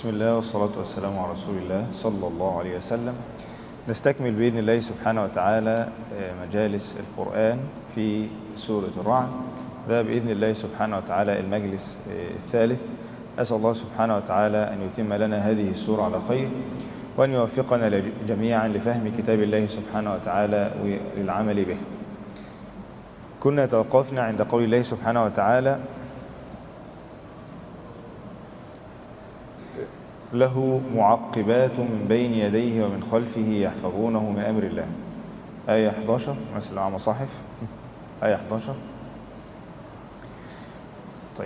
بسم الله والصلاة والسلام على رسول الله صلى الله عليه وسلم نستكمل بإذن الله سبحانه وتعالى مجالس القرآن في سورة الرعد ده بإذن الله سبحانه وتعالى المجلس الثالث أسأل الله سبحانه وتعالى أن يتم لنا هذه السورة على خير وأن يوفقنا جميعا لفهم كتاب الله سبحانه وتعالى وللعمل به كنا توقفنا عند قول الله سبحانه وتعالى له معقبات من بين يديه ومن خلفه يحفظونه من أمر الله آية 11 مثل على مصاحف آية 11 طيب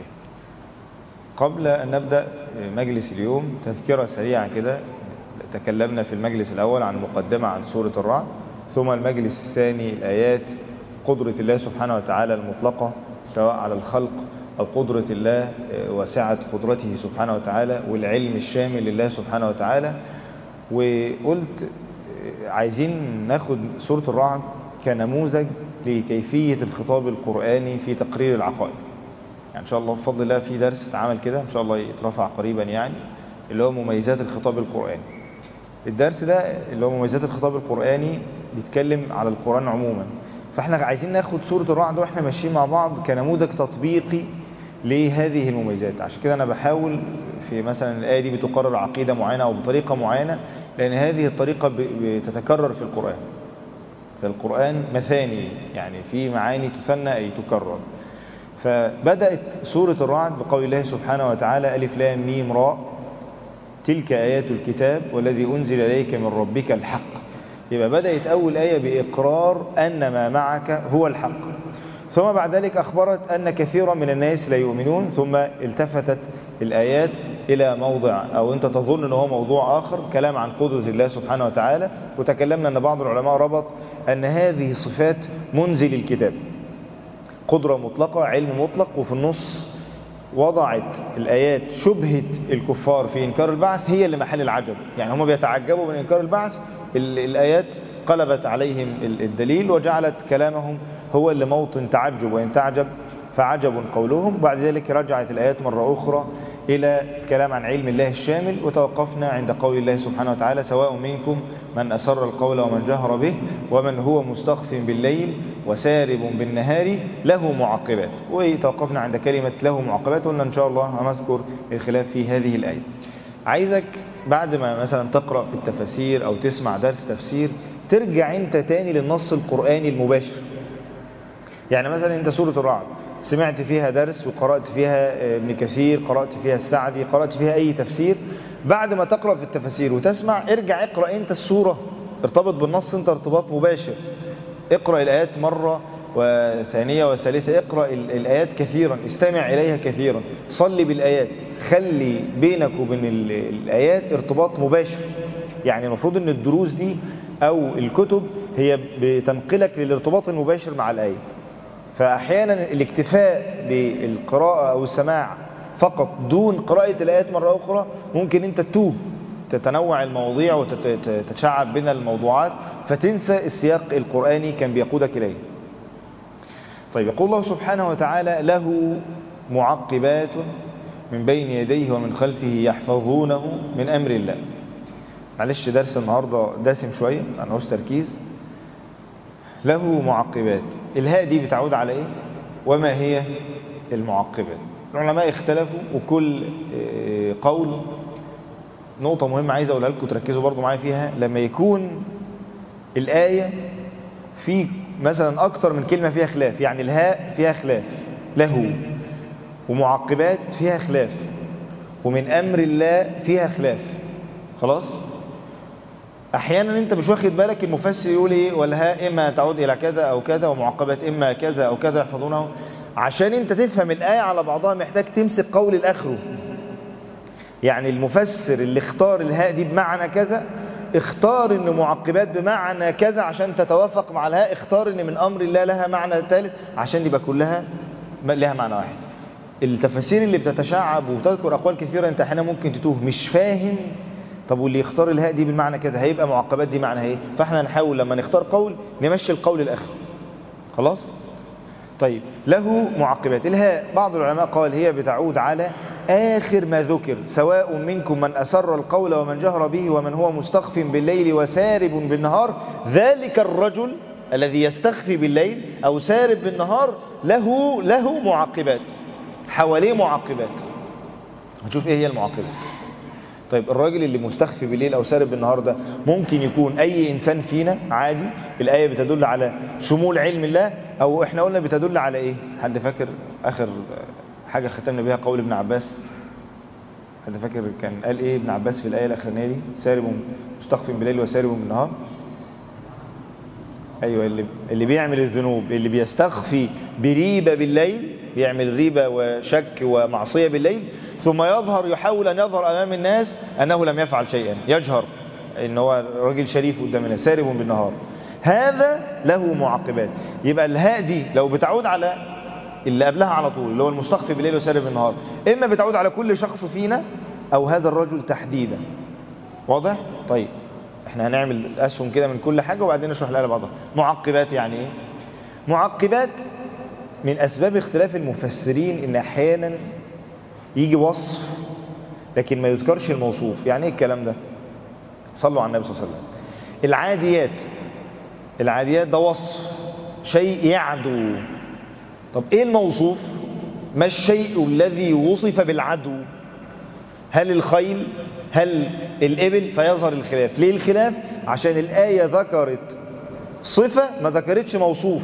قبل أن نبدأ مجلس اليوم تذكرة سريعة كده تكلمنا في المجلس الأول عن مقدمة عن سورة الرعد ثم المجلس الثاني الآيات قدرة الله سبحانه وتعالى المطلقة سواء على الخلق أو قدرة الله وسعة قدرته سبحانه وتعالى والعلم الشامل لله سبحانه وتعالى وقلت عايزين ناخد سورة الرعد كنموذج لكيفية الخطاب القرآني في تقرير العقائد يعني إن شاء الله بفضل الله في درس اتعمل كده إن شاء الله يترفع قريبا يعني اللي هو مميزات الخطاب القرآني الدرس ده اللي هو مميزات الخطاب القرآني بيتكلم على القرآن عموما فاحنا عايزين ناخد سورة الرعد واحنا ماشيين مع بعض كنموذج تطبيقي لهذه المميزات عشان كده انا بحاول في مثلا الآية دي بتقرر عقيدة معينة او بطريقة معينة لان هذه الطريقة بتتكرر في القرآن فالقرآن مثاني يعني في معاني تثنى اي تكرر فبدأت سورة الرعد بقول الله سبحانه وتعالى ألف لام ميم راء تلك آيات الكتاب والذي أنزل إليك من ربك الحق يبقى بدأت أول آية بإقرار أن ما معك هو الحق ثم بعد ذلك أخبرت أن كثيرا من الناس لا يؤمنون ثم التفتت الآيات إلى موضع أو أنت تظن أنه هو موضوع آخر كلام عن قدرة الله سبحانه وتعالى وتكلمنا أن بعض العلماء ربط أن هذه صفات منزل الكتاب قدرة مطلقة علم مطلق وفي النص وضعت الآيات شبهة الكفار في إنكار البعث هي اللي محل العجب يعني هم بيتعجبوا من إنكار البعث الآيات قلبت عليهم الدليل وجعلت كلامهم هو اللي موطن تعجب وإن تعجب فعجب قولهم بعد ذلك رجعت الآيات مرة أخرى إلى الكلام عن علم الله الشامل وتوقفنا عند قول الله سبحانه وتعالى سواء منكم من أسر القول ومن جهر به ومن هو مستخف بالليل وسارب بالنهار له معقبات وتوقفنا عند كلمة له معقبات قلنا إن شاء الله هنذكر الخلاف في هذه الآية عايزك بعد ما مثلا تقرأ في التفاسير أو تسمع درس تفسير ترجع انت تاني للنص القرآني المباشر يعني مثلا انت سورة الرعد سمعت فيها درس وقرأت فيها ابن كثير قرأت فيها السعدي قرأت فيها أي تفسير بعد ما تقرأ في التفاسير وتسمع ارجع اقرأ انت السورة ارتبط بالنص انت ارتباط مباشر اقرأ الآيات مرة وثانية وثالثة اقرأ الآيات كثيرا استمع إليها كثيرا صلي بالآيات خلي بينك وبين الآيات ارتباط مباشر يعني المفروض ان الدروس دي أو الكتب هي بتنقلك للارتباط المباشر مع الآية فأحيانا الاكتفاء بالقراءة أو السماع فقط دون قراءة الآيات مرة أخرى ممكن أنت تتوه تتنوع المواضيع وتتشعب بين الموضوعات فتنسى السياق القرآني كان بيقودك إليه طيب يقول الله سبحانه وتعالى له معقبات من بين يديه ومن خلفه يحفظونه من أمر الله معلش درس النهاردة داسم شوية أنا عاوز تركيز له معقبات الهاء دي بتعود على إيه وما هي المعقبات العلماء اختلفوا وكل قول نقطة مهمة عايز أقولها لكم تركزوا برضو معايا فيها لما يكون الآية في مثلا أكتر من كلمة فيها خلاف يعني الهاء فيها خلاف له ومعقبات فيها خلاف ومن أمر الله فيها خلاف خلاص أحيانا أنت مش واخد بالك المفسر يقول إيه والهاء إما تعود إلى كذا أو كذا ومعقبات إما كذا أو كذا يحفظونه عشان أنت تفهم الآية على بعضها محتاج تمسك قول الآخره يعني المفسر اللي اختار الهاء دي بمعنى كذا اختار ان معقبات بمعنى كذا عشان تتوافق مع الهاء اختار ان من امر الله لها معنى ثالث عشان يبقى كلها لها معنى واحد التفاسير اللي بتتشعب وبتذكر اقوال كثيره انت احيانا ممكن تتوه مش فاهم طب واللي يختار الهاء دي بالمعنى كذا هيبقى معقبات دي معنى ايه فاحنا نحاول لما نختار قول نمشي القول الاخر خلاص طيب له معقبات الهاء بعض العلماء قال هي بتعود على آخر ما ذكر سواء منكم من أسر القول ومن جهر به ومن هو مستخف بالليل وسارب بالنهار ذلك الرجل الذي يستخفي بالليل أو سارب بالنهار له له معقبات حواليه معقبات هنشوف ايه هي المعقبات طيب الراجل اللي مستخفي بالليل او سارب بالنهار ده ممكن يكون اي انسان فينا عادي الايه بتدل على شمول علم الله او احنا قلنا بتدل على ايه حد فاكر اخر حاجه ختمنا بيها قول ابن عباس حد فاكر كان قال ايه ابن عباس في الايه الاخرانيه دي سارب مستخفي بالليل وسارب بالنهار ايوه اللي اللي بيعمل الذنوب اللي بيستخفي بريبه بالليل بيعمل ريبه وشك ومعصيه بالليل ثم يظهر يحاول ان يظهر امام الناس انه لم يفعل شيئا يجهر ان هو راجل شريف قدام الناس سارب بالنهار هذا له معقبات يبقى الهاء دي لو بتعود على اللي قبلها على طول اللي هو المستخفي بالليل وسارب بالنهار اما بتعود على كل شخص فينا او هذا الرجل تحديدا واضح طيب احنا هنعمل اسهم كده من كل حاجه وبعدين نشرح الايه بعضها معقبات يعني ايه معقبات من اسباب اختلاف المفسرين ان احيانا يجي وصف لكن ما يذكرش الموصوف يعني ايه الكلام ده صلوا على النبي صلى الله عليه وسلم العاديات العاديات ده وصف شيء يعدو طب ايه الموصوف ما الشيء الذي وصف بالعدو هل الخيل هل الإبل فيظهر الخلاف ليه الخلاف عشان الآية ذكرت صفة ما ذكرتش موصوف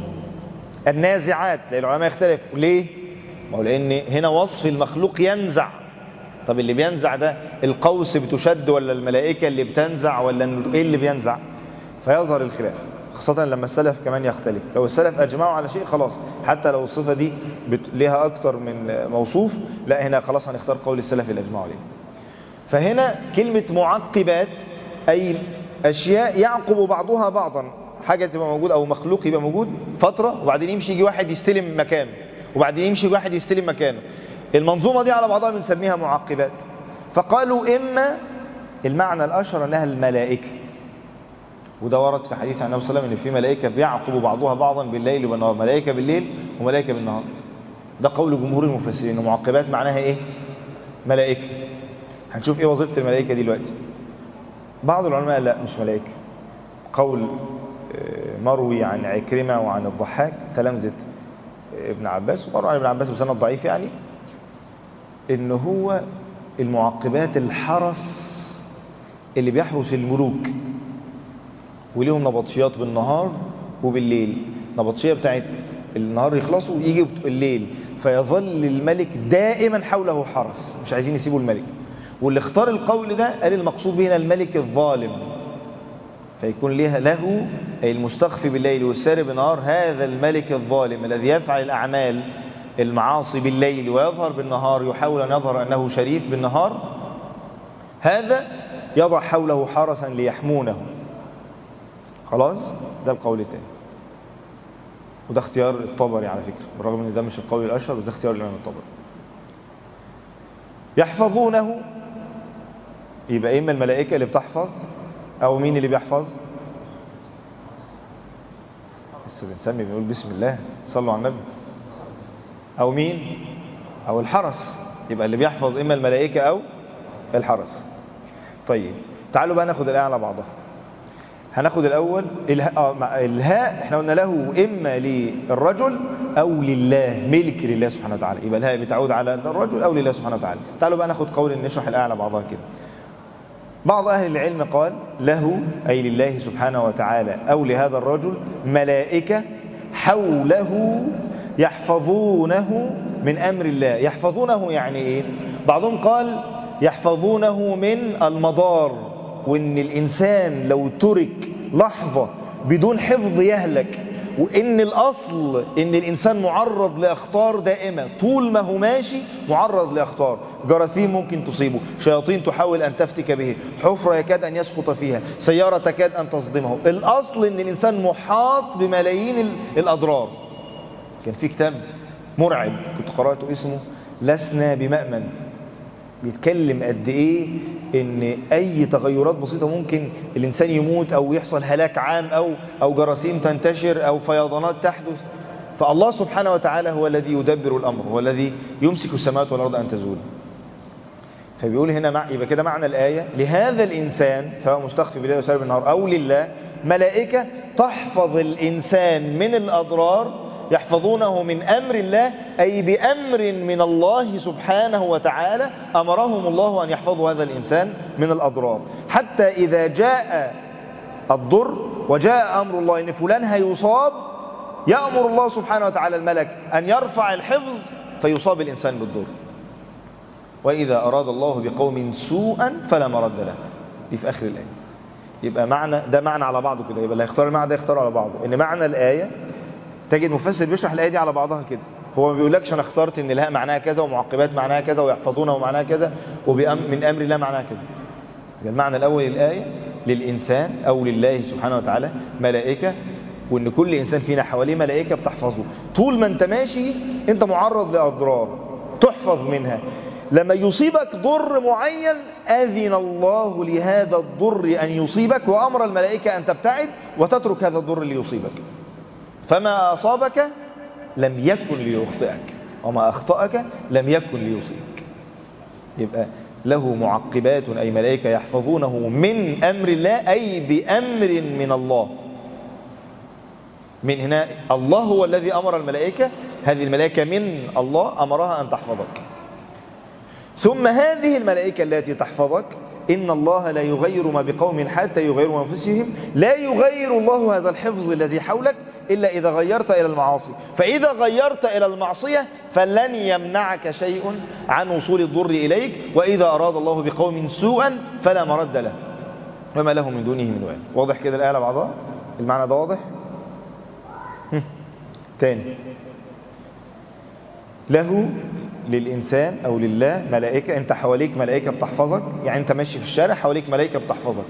النازعات العلماء يختلفوا ليه ما هو لأن هنا وصف المخلوق ينزع طب اللي بينزع ده القوس بتشد ولا الملائكة اللي بتنزع ولا ايه اللي بينزع فيظهر الخلاف خاصة لما السلف كمان يختلف لو السلف أجمعوا على شيء خلاص حتى لو الصفة دي بت... لها أكتر من موصوف لا هنا خلاص هنختار قول السلف اللي أجمعوا عليه فهنا كلمة معقبات أي أشياء يعقب بعضها بعضا حاجة تبقى موجود أو مخلوق يبقى موجود فترة وبعدين يمشي يجي واحد يستلم مكانه وبعدين يمشي واحد يستلم مكانه المنظومة دي على بعضها بنسميها معقبات فقالوا إما المعنى الأشهر أنها الملائكة وده ورد في حديث عن النبي صلى الله عليه وسلم ان في ملائكه بيعقب بعضها بعضا بالليل وبالنهار ملائكه بالليل وملائكه بالنهار ده قول جمهور المفسرين معقبات معناها ايه ملائكه هنشوف ايه وظيفه الملائكه دي دلوقتي بعض العلماء لا مش ملائكه قول مروي عن عكرمه وعن الضحاك تلامذه ابن عباس ومروي عن ابن عباس بسند ضعيف يعني ان هو المعقبات الحرس اللي بيحرس الملوك وليهم نبطشيات بالنهار وبالليل نبطشية بتاعت النهار يخلصوا يجي الليل فيظل الملك دائما حوله حرس مش عايزين يسيبوا الملك واللي اختار القول ده قال المقصود به هنا الملك الظالم فيكون لها له أي المستخفي بالليل والسارب بالنهار هذا الملك الظالم الذي يفعل الأعمال المعاصي بالليل ويظهر بالنهار يحاول أن يظهر أنه شريف بالنهار هذا يضع حوله حرسا ليحمونه خلاص ده القول الثاني وده اختيار الطبري على فكرة بالرغم ان ده مش القول الاشهر بس ده اختيار الامام الطبري يحفظونه يبقى اما الملائكة اللي بتحفظ او مين اللي بيحفظ بس بنسمي بنقول بسم الله صلوا على النبي او مين او الحرس يبقى اللي بيحفظ اما الملائكة او الحرس طيب تعالوا بقى ناخد الآية على بعضها هناخد الأول الهاء, آه الهاء احنا قلنا له إما للرجل أو لله ملك لله سبحانه وتعالى يبقى الهاء بتعود على الرجل أو لله سبحانه وتعالى تعالوا بقى ناخد قول نشرح الآية على بعضها كده بعض أهل العلم قال له أي لله سبحانه وتعالى أو لهذا الرجل ملائكة حوله يحفظونه من أمر الله يحفظونه يعني إيه بعضهم قال يحفظونه من المضار وان الانسان لو ترك لحظة بدون حفظ يهلك وان الاصل ان الانسان معرض لاخطار دائمة طول ما هو ماشي معرض لاخطار جراثيم ممكن تصيبه شياطين تحاول ان تفتك به حفرة يكاد ان يسقط فيها سيارة تكاد ان تصدمه الاصل ان الانسان محاط بملايين الاضرار كان في كتاب مرعب كنت قرأته اسمه لسنا بمأمن بيتكلم قد ايه ان اي تغيرات بسيطة ممكن الانسان يموت او يحصل هلاك عام او او جراثيم تنتشر او فيضانات تحدث فالله سبحانه وتعالى هو الذي يدبر الامر هو الذي يمسك السماوات والارض ان تزول فبيقول هنا مع يبقى كده معنى الآية لهذا الإنسان سواء مستخفي بالليل وسارب بالنهار أو لله ملائكة تحفظ الإنسان من الأضرار يحفظونه من أمر الله أي بأمر من الله سبحانه وتعالى أمرهم الله أن يحفظوا هذا الإنسان من الأضرار حتى إذا جاء الضر وجاء أمر الله أن فلان هيصاب يأمر الله سبحانه وتعالى الملك أن يرفع الحفظ فيصاب الإنسان بالضر وإذا أراد الله بقوم سوءا فلا مرد له دي في آخر الآية يبقى معنى ده معنى على بعضه كده يبقى اللي هيختار المعنى ده يختار على بعضه ان معنى الآية تجد مفسر بيشرح الآية دي على بعضها كده هو ما بيقولكش انا اخترت ان الهاء معناها كذا ومعقبات معناها كذا ويحفظونه معناها كذا ومن امر الله معناها كذا المعنى الاول للآية للإنسان او لله سبحانه وتعالى ملائكة وان كل انسان فينا حواليه ملائكة بتحفظه طول ما انت ماشي انت معرض لأضرار تحفظ منها لما يصيبك ضر معين أذن الله لهذا الضر أن يصيبك وأمر الملائكة أن تبتعد وتترك هذا الضر اللي يصيبك فما أصابك لم يكن ليخطئك وما أخطأك لم يكن ليصيبك يبقى له معقبات أي ملائكة يحفظونه من أمر الله أي بأمر من الله من هنا الله هو الذي أمر الملائكة هذه الملائكة من الله أمرها أن تحفظك ثم هذه الملائكة التي تحفظك إن الله لا يغير ما بقوم حتى يغيروا أنفسهم لا يغير الله هذا الحفظ الذي حولك إلا إذا غيرت إلى المعاصي فإذا غيرت إلى المعصية فلن يمنعك شيء عن وصول الضر إليك وإذا أراد الله بقوم سوءا فلا مرد له وما له من دونه من وال واضح كده الآية على بعضها المعنى ده واضح تاني له للإنسان أو لله ملائكة أنت حواليك ملائكة بتحفظك يعني أنت ماشي في الشارع حواليك ملائكة بتحفظك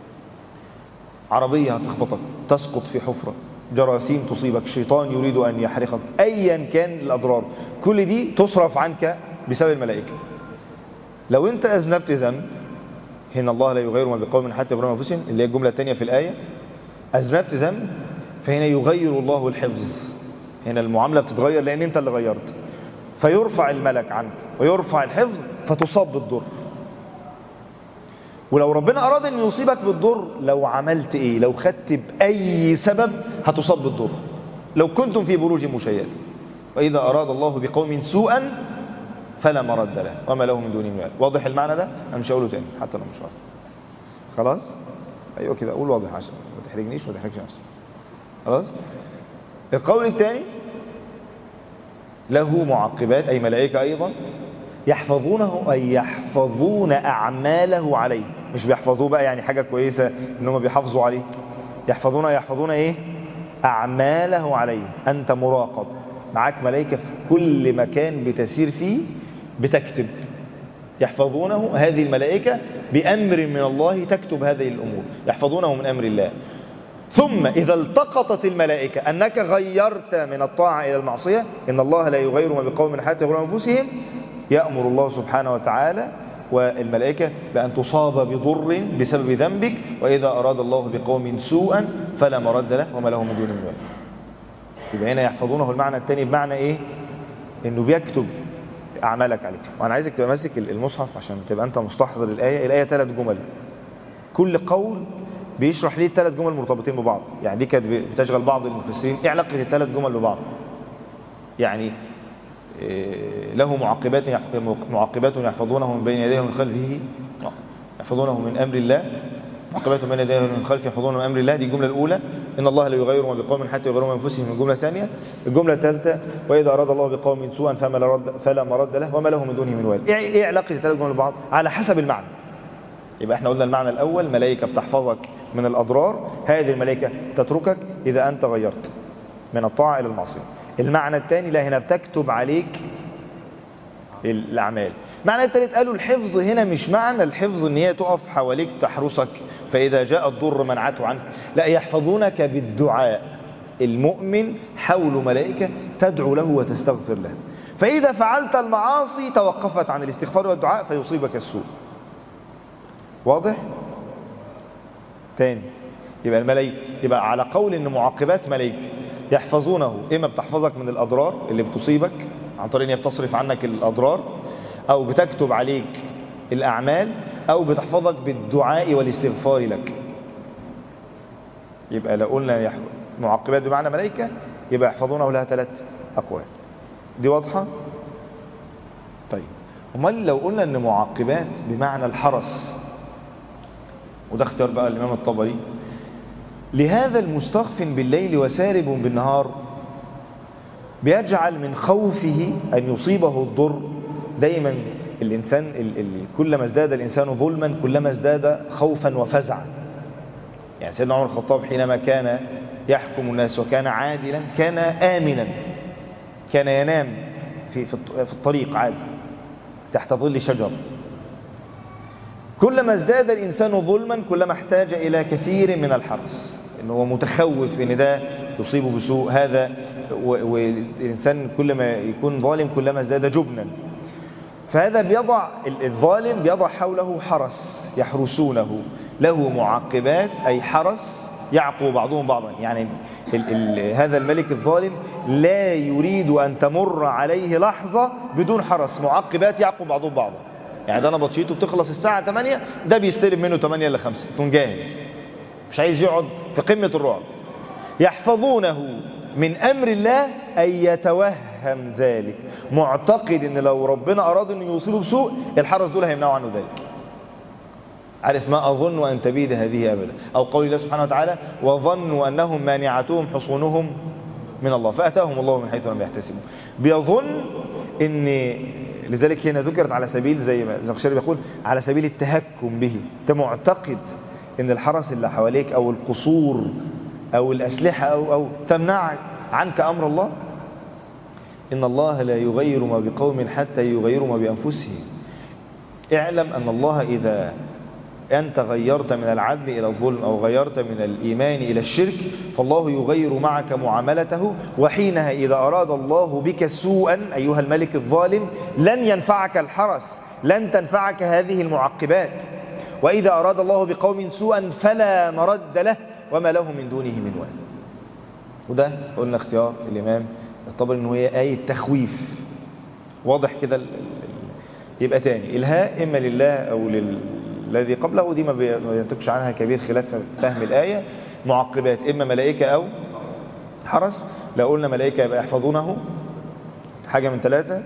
عربية هتخبطك تسقط في حفرة جراثيم تصيبك شيطان يريد أن يحرقك أيا كان الأضرار كل دي تصرف عنك بسبب الملائكة لو أنت أذنبت ذنب هنا الله لا يغير ما بقوم حتى يغيروا أنفسهم اللي هي الجملة الثانية في الآية أذنبت ذنب فهنا يغير الله الحفظ هنا المعاملة بتتغير لأن أنت اللي غيرت فيرفع الملك عنك ويرفع الحفظ فتصاب بالضر ولو ربنا أراد أن يصيبك بالضر لو عملت إيه لو خدت بأي سبب هتصاب بالضر لو كنتم في بروج مشيئة وإذا أراد الله بقوم سوءا فلا مرد له وما له من دونه من واضح المعنى ده أنا مش هقوله تاني حتى لو مش واضح خلاص أيوة كده أقول واضح عشان ما تحرجنيش وما تحرجش نفسك خلاص القول الثاني له معقبات أي ملائكة أيضا يحفظونه أي يحفظون أعماله عليه مش بيحفظوه بقى يعني حاجة كويسة إنهم بيحافظوا عليه يحفظون يحفظون إيه أعماله عليه أنت مراقب معاك ملائكة في كل مكان بتسير فيه بتكتب يحفظونه هذه الملائكة بأمر من الله تكتب هذه الأمور يحفظونه من أمر الله ثم إذا التقطت الملائكة أنك غيرت من الطاعة إلى المعصية إن الله لا يغير ما بقوم حتى يغيروا أنفسهم يأمر الله سبحانه وتعالى والملائكة بأن تصاب بضر بسبب ذنبك وإذا أراد الله بقوم سوءا فلا مرد له وما له من دون من يبقى هنا يحفظونه المعنى الثاني بمعنى إيه إنه بيكتب أعمالك عليك وأنا عايزك تبقى ماسك المصحف عشان تبقى أنت مستحضر الآية الآية ثلاث جمل كل قول بيشرح ليه الثلاث جمل مرتبطين ببعض يعني دي كانت بتشغل بعض المفسرين ايه علاقه الثلاث جمل ببعض يعني له معقبات معقبات يحفظونه من بين يديه ومن خلفه يحفظونه من امر الله معقبات من بين يديه ومن خلفه يحفظونه من امر الله دي الجمله الاولى ان الله لا يغير ما بقوم حتى يغيروا ما انفسهم الجمله الثانيه الجمله الثالثه واذا اراد الله بقوم سوءا فما رد فلا مرد له وما له من دونه من وال ايه علاقه الثلاث جمل ببعض على حسب المعنى يبقى احنا قلنا المعنى الاول ملائكه بتحفظك من الأضرار هذه الملائكة تتركك إذا أنت غيرت من الطاعة إلى المعصية المعنى الثاني لا هنا بتكتب عليك الأعمال معنى الثالث قالوا الحفظ هنا مش معنى الحفظ ان هي تقف حواليك تحرسك فإذا جاء الضر منعته عنك لا يحفظونك بالدعاء المؤمن حول ملائكة تدعو له وتستغفر له فإذا فعلت المعاصي توقفت عن الاستغفار والدعاء فيصيبك السوء واضح؟ تاني يبقى الملائكة يبقى على قول ان معقبات ملائكة يحفظونه اما بتحفظك من الاضرار اللي بتصيبك عن طريق ان هي بتصرف عنك الاضرار او بتكتب عليك الأعمال أو بتحفظك بالدعاء والاستغفار لك يبقى لو قلنا يح- معقبات بمعنى ملائكة يبقى يحفظونه لها ثلاث أقوال دي واضحة؟ طيب امال لو قلنا ان معقبات بمعنى الحرس وده اختيار بقى الامام الطبري لهذا المستخف بالليل وسارب بالنهار بيجعل من خوفه ان يصيبه الضر دايما الانسان ال ال كلما ازداد الانسان ظلما كلما ازداد خوفا وفزعا يعني سيدنا عمر الخطاب حينما كان يحكم الناس وكان عادلا كان امنا كان ينام في في الط- في الطريق عادي تحت ظل شجر كلما ازداد الإنسان ظلما كلما احتاج إلى كثير من الحرص إنه هو متخوف إن ده يصيبه بسوء هذا و- والإنسان كلما يكون ظالم كلما ازداد جبنا فهذا بيضع ال- الظالم بيضع حوله حرس يحرسونه له معقبات أي حرس يعقب بعضهم بعضا يعني ال ال هذا الملك الظالم لا يريد أن تمر عليه لحظة بدون حرس معقبات يعقب بعضهم بعضا يعني ده أنا بطشيته بتخلص الساعة 8 ده بيستلم منه 8 ل 5 يكون جاهز مش عايز يقعد في قمة الرعب يحفظونه من أمر الله أن يتوهم ذلك معتقد أن لو ربنا أراد أن يوصله بسوء الحرس دول هيمنعوا عنه ذلك عارف ما أظن أن تبيد هذه أبدا أو قول الله سبحانه وتعالى وظنوا أنهم مانعتهم حصونهم من الله فأتاهم الله من حيث لم يحتسبوا بيظن أن لذلك هنا ذكرت على سبيل زي ما الزمخشري بيقول على سبيل التهكم به أنت معتقد أن الحرس اللي حواليك أو القصور أو الأسلحة أو, أو تمنعك عنك أمر الله إن الله لا يغير ما بقوم حتى يغيروا ما بأنفسهم اعلم أن الله إذا أنت غيرت من العدل إلى الظلم أو غيرت من الإيمان إلى الشرك فالله يغير معك معاملته وحينها إذا أراد الله بك سوءا أيها الملك الظالم لن ينفعك الحرس لن تنفعك هذه المعقبات وإذا أراد الله بقوم سوءا فلا مرد له وما له من دونه من وال وده قلنا اختيار الإمام الطبري إنه هي آية تخويف واضح كده ال- ال- يبقى تاني الهاء إما لله أو للذي قبله ودي ما بي- ما ينتقش عنها كبير خلاف فهم الآية معقبات إما ملائكة أو حرس لو قلنا ملائكة يبقى يحفظونه حاجة من ثلاثة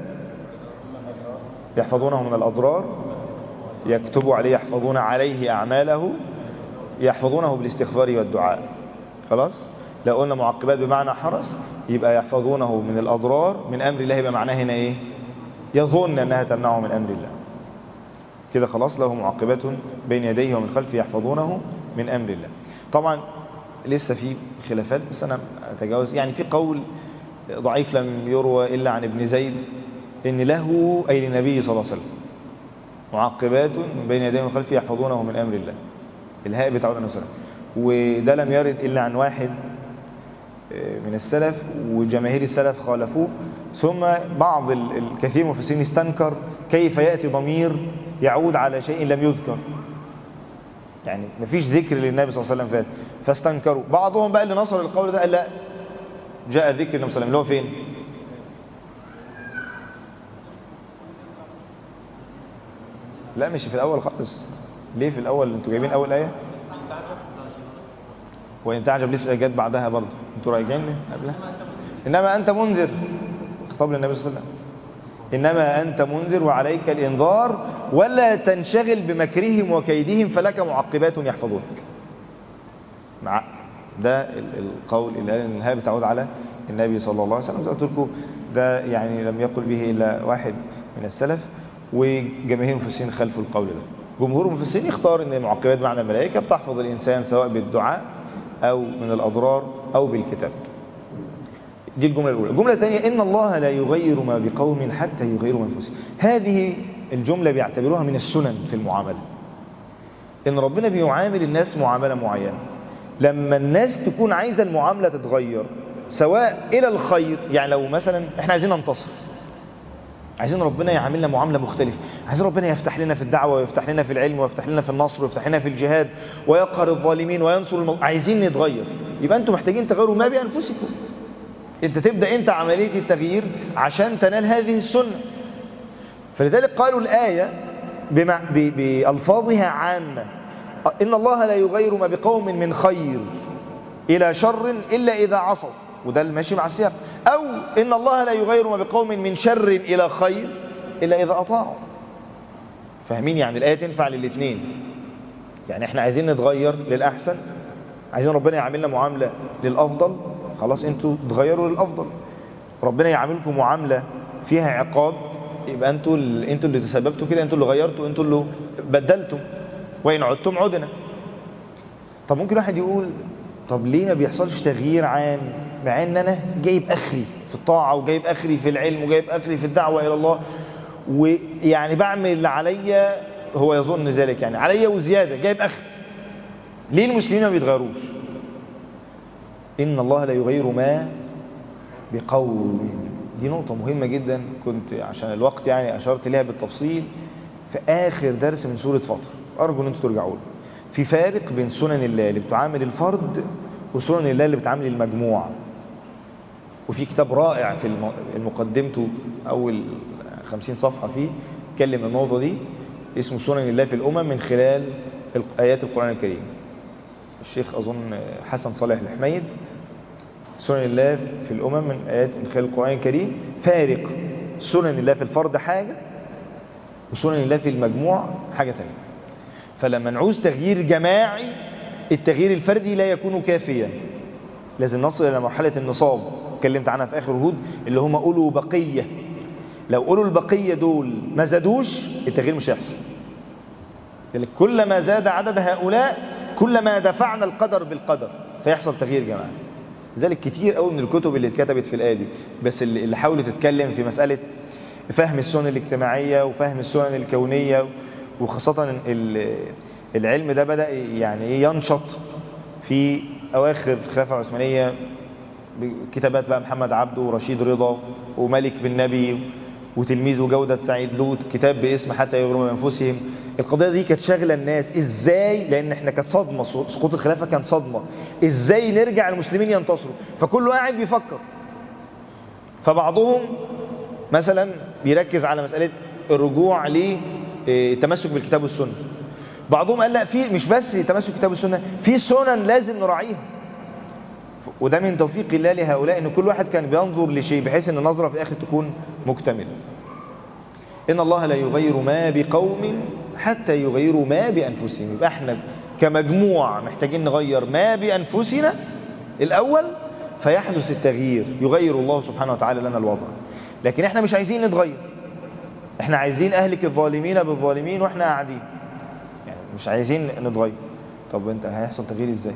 يحفظونه من الأضرار يكتبوا عليه يحفظون عليه أعماله يحفظونه بالاستغفار والدعاء خلاص لو قلنا معقبات بمعنى حرس يبقى يحفظونه من الأضرار من أمر الله يبقى معناه هنا إيه يظن أنها تمنعه من أمر الله كده خلاص له معقبات بين يديه ومن خلفه يحفظونه من أمر الله طبعا لسه في خلافات بس أنا أتجاوز يعني في قول ضعيف لم يروى إلا عن ابن زيد إن له أي للنبي صلى الله عليه وسلم معقبات من بين يديه ومن خلفه يحفظونه من أمر الله الهاء بتاع النبي صلى الله عليه وسلم وده لم يرد إلا عن واحد من السلف وجماهير السلف خالفوه ثم بعض ال- الكثير من المفسرين استنكر كيف يأتي ضمير يعود على شيء لم يذكر يعني مفيش ذكر للنبي صلى الله عليه وسلم فات فاستنكروا بعضهم بقى اللي نصر القول ده قال لا جاء ذكر النبي صلى الله عليه وسلم اللي هو فين لا مش في الأول خالص ليه في الأول انتوا جايبين أول آية وإن تعجب لسه جت بعدها برضه انتوا رايجين قبلها إنما أنت منذر خطاب للنبي صلى الله عليه وسلم إنما أنت منذر وعليك الإنذار ولا تنشغل بمكرهم وكيدهم فلك معقبات يحفظونك مع ده ال- القول اللي قال ان الهاء بتعود على النبي صلى الله عليه وسلم زي ما قلت لكم ده يعني لم يقل به الا واحد من السلف وجماهير المفسرين خلفوا القول ده جمهور المفسرين اختار ان المعقبات معنى الملائكه بتحفظ الانسان سواء بالدعاء او من الاضرار او بالكتاب دي الجملة الأولى الجملة الثانية إن الله لا يغير ما بقوم حتى يغيروا من أنفسهم هذه الجملة بيعتبروها من السنن في المعاملة إن ربنا بيعامل الناس معاملة معينة لما الناس تكون عايزة المعاملة تتغير سواء إلى الخير يعني لو مثلا إحنا عايزين ننتصر عايزين ربنا يعاملنا معاملة مختلفة عايزين ربنا يفتح لنا في الدعوة ويفتح لنا في العلم ويفتح لنا في النصر ويفتح لنا في الجهاد ويقهر الظالمين وينصر المو... عايزين نتغير يبقى أنتم محتاجين تغيروا ما بأنفسكم انت تبدأ انت عملية التغيير عشان تنال هذه السنة فلذلك قالوا الآية بمع... ب... بألفاظها عامة إن الله لا يغير ما بقوم من خير إلى شر إلا إذا عصوا وده الماشي مع السياق أو إن الله لا يغير ما بقوم من شر إلى خير إلا إذا أطاعوا فاهمين يعني الآية تنفع للاثنين يعني احنا عايزين نتغير للأحسن عايزين ربنا يعاملنا معاملة للأفضل خلاص انتوا تغيروا للأفضل ربنا يعاملكم معاملة فيها عقاب يبقى انتوا اللي انتوا اللي تسببتوا كده انتوا اللي غيرتوا انتوا اللي بدلتوا وإن عدتم عدنا طب ممكن واحد يقول طب ليه ما بيحصلش تغيير عام مع ان انا جايب اخري في الطاعة وجايب اخري في العلم وجايب اخري في الدعوة الى الله ويعني بعمل اللي عليا هو يظن ذلك يعني عليا وزيادة جايب اخري ليه المسلمين ما بيتغيروش ان الله لا يغير ما بقوم دي نقطة مهمة جدا كنت عشان الوقت يعني اشرت لها بالتفصيل في اخر درس من سورة فطر ارجو ان انتوا ترجعوا له في فارق بين سنن الله اللي بتعامل الفرد وسنن الله اللي بتعامل المجموعة وفي كتاب رائع في المقدمته أول خمسين صفحة فيه اتكلم النقطة دي اسمه سنن الله في الأمم من خلال آيات القرآن الكريم الشيخ أظن حسن صالح الحميد سنن الله في الأمم من آيات من خلال القرآن الكريم فارق سنن الله في الفرد حاجة وسنن الله في المجموع حاجة ثانيه فلما نعوز تغيير جماعي التغيير الفردي لا يكون كافيا لازم نصل إلى مرحلة النصاب اتكلمت عنها في آخر هود اللي هم أولو بقية لو أولو البقية دول ما زادوش التغيير مش هيحصل يعني كلما زاد عدد هؤلاء كلما دفعنا القدر بالقدر فيحصل تغيير جماعي لذلك كتير قوي من الكتب اللي اتكتبت في الآية دي بس اللي حاولت تتكلم في مسألة فهم السنن الاجتماعية وفهم السنن الكونية وخاصة العلم ده بدأ يعني ينشط في أواخر الخلافة العثمانية كتابات بقى محمد عبده ورشيد رضا وملك بن نبي وتلميذه جودة سعيد لوط كتاب باسم حتى يغرموا أنفسهم القضية دي كانت شاغلة الناس ازاي لان احنا كانت صدمة سقوط الخلافة كان صدمة ازاي نرجع المسلمين ينتصروا فكله قاعد بيفكر فبعضهم مثلا بيركز على مسألة الرجوع للتمسك بالكتاب والسنة بعضهم قال لا في مش بس تمسك بالكتاب والسنة في سنن لازم نراعيها وده من توفيق الله لهؤلاء ان كل واحد كان بينظر لشيء بحيث ان النظرة في الاخر تكون مكتملة ان الله لا يغير ما بقوم حتى يغيروا ما بانفسهم يبقى احنا كمجموعة محتاجين نغير ما بانفسنا الاول فيحدث التغيير يغير الله سبحانه وتعالى لنا الوضع لكن احنا مش عايزين نتغير احنا عايزين اهلك الظالمين بالظالمين واحنا قاعدين يعني مش عايزين نتغير طب انت هيحصل تغيير ازاي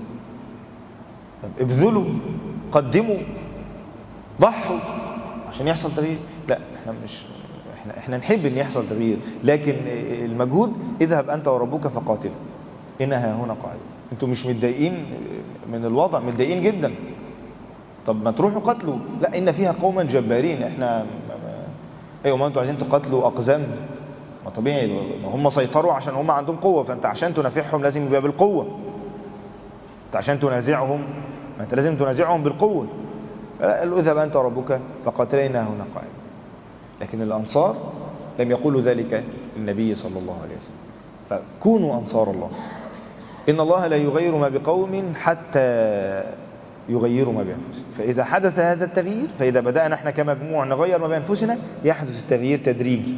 طب ابذلوا قدموا ضحوا عشان يحصل تغيير لا احنا مش احنا احنا نحب ان يحصل تغيير لكن المجهود اذهب انت وربك فقاتل انها هنا قاعده انتوا مش متضايقين من الوضع متضايقين جدا طب ما تروحوا قتلوا لا ان فيها قوما جبارين احنا ايوه ما انتوا عايزين تقاتلوا اقزام ما طبيعي ما هم سيطروا عشان هم عندهم قوه فانت عشان تنافعهم لازم يبقى بالقوه انت عشان تنازعهم ما انت لازم تنازعهم بالقوه قالوا اذهب انت وربك فقاتل انها هنا قاعده لكن الانصار لم يقولوا ذلك النبي صلى الله عليه وسلم فكونوا انصار الله ان الله لا يغير ما بقوم حتى يغيروا ما بأنفسهم فإذا حدث هذا التغيير فإذا بدأنا احنا كمجموع نغير ما بأنفسنا يحدث التغيير تدريجي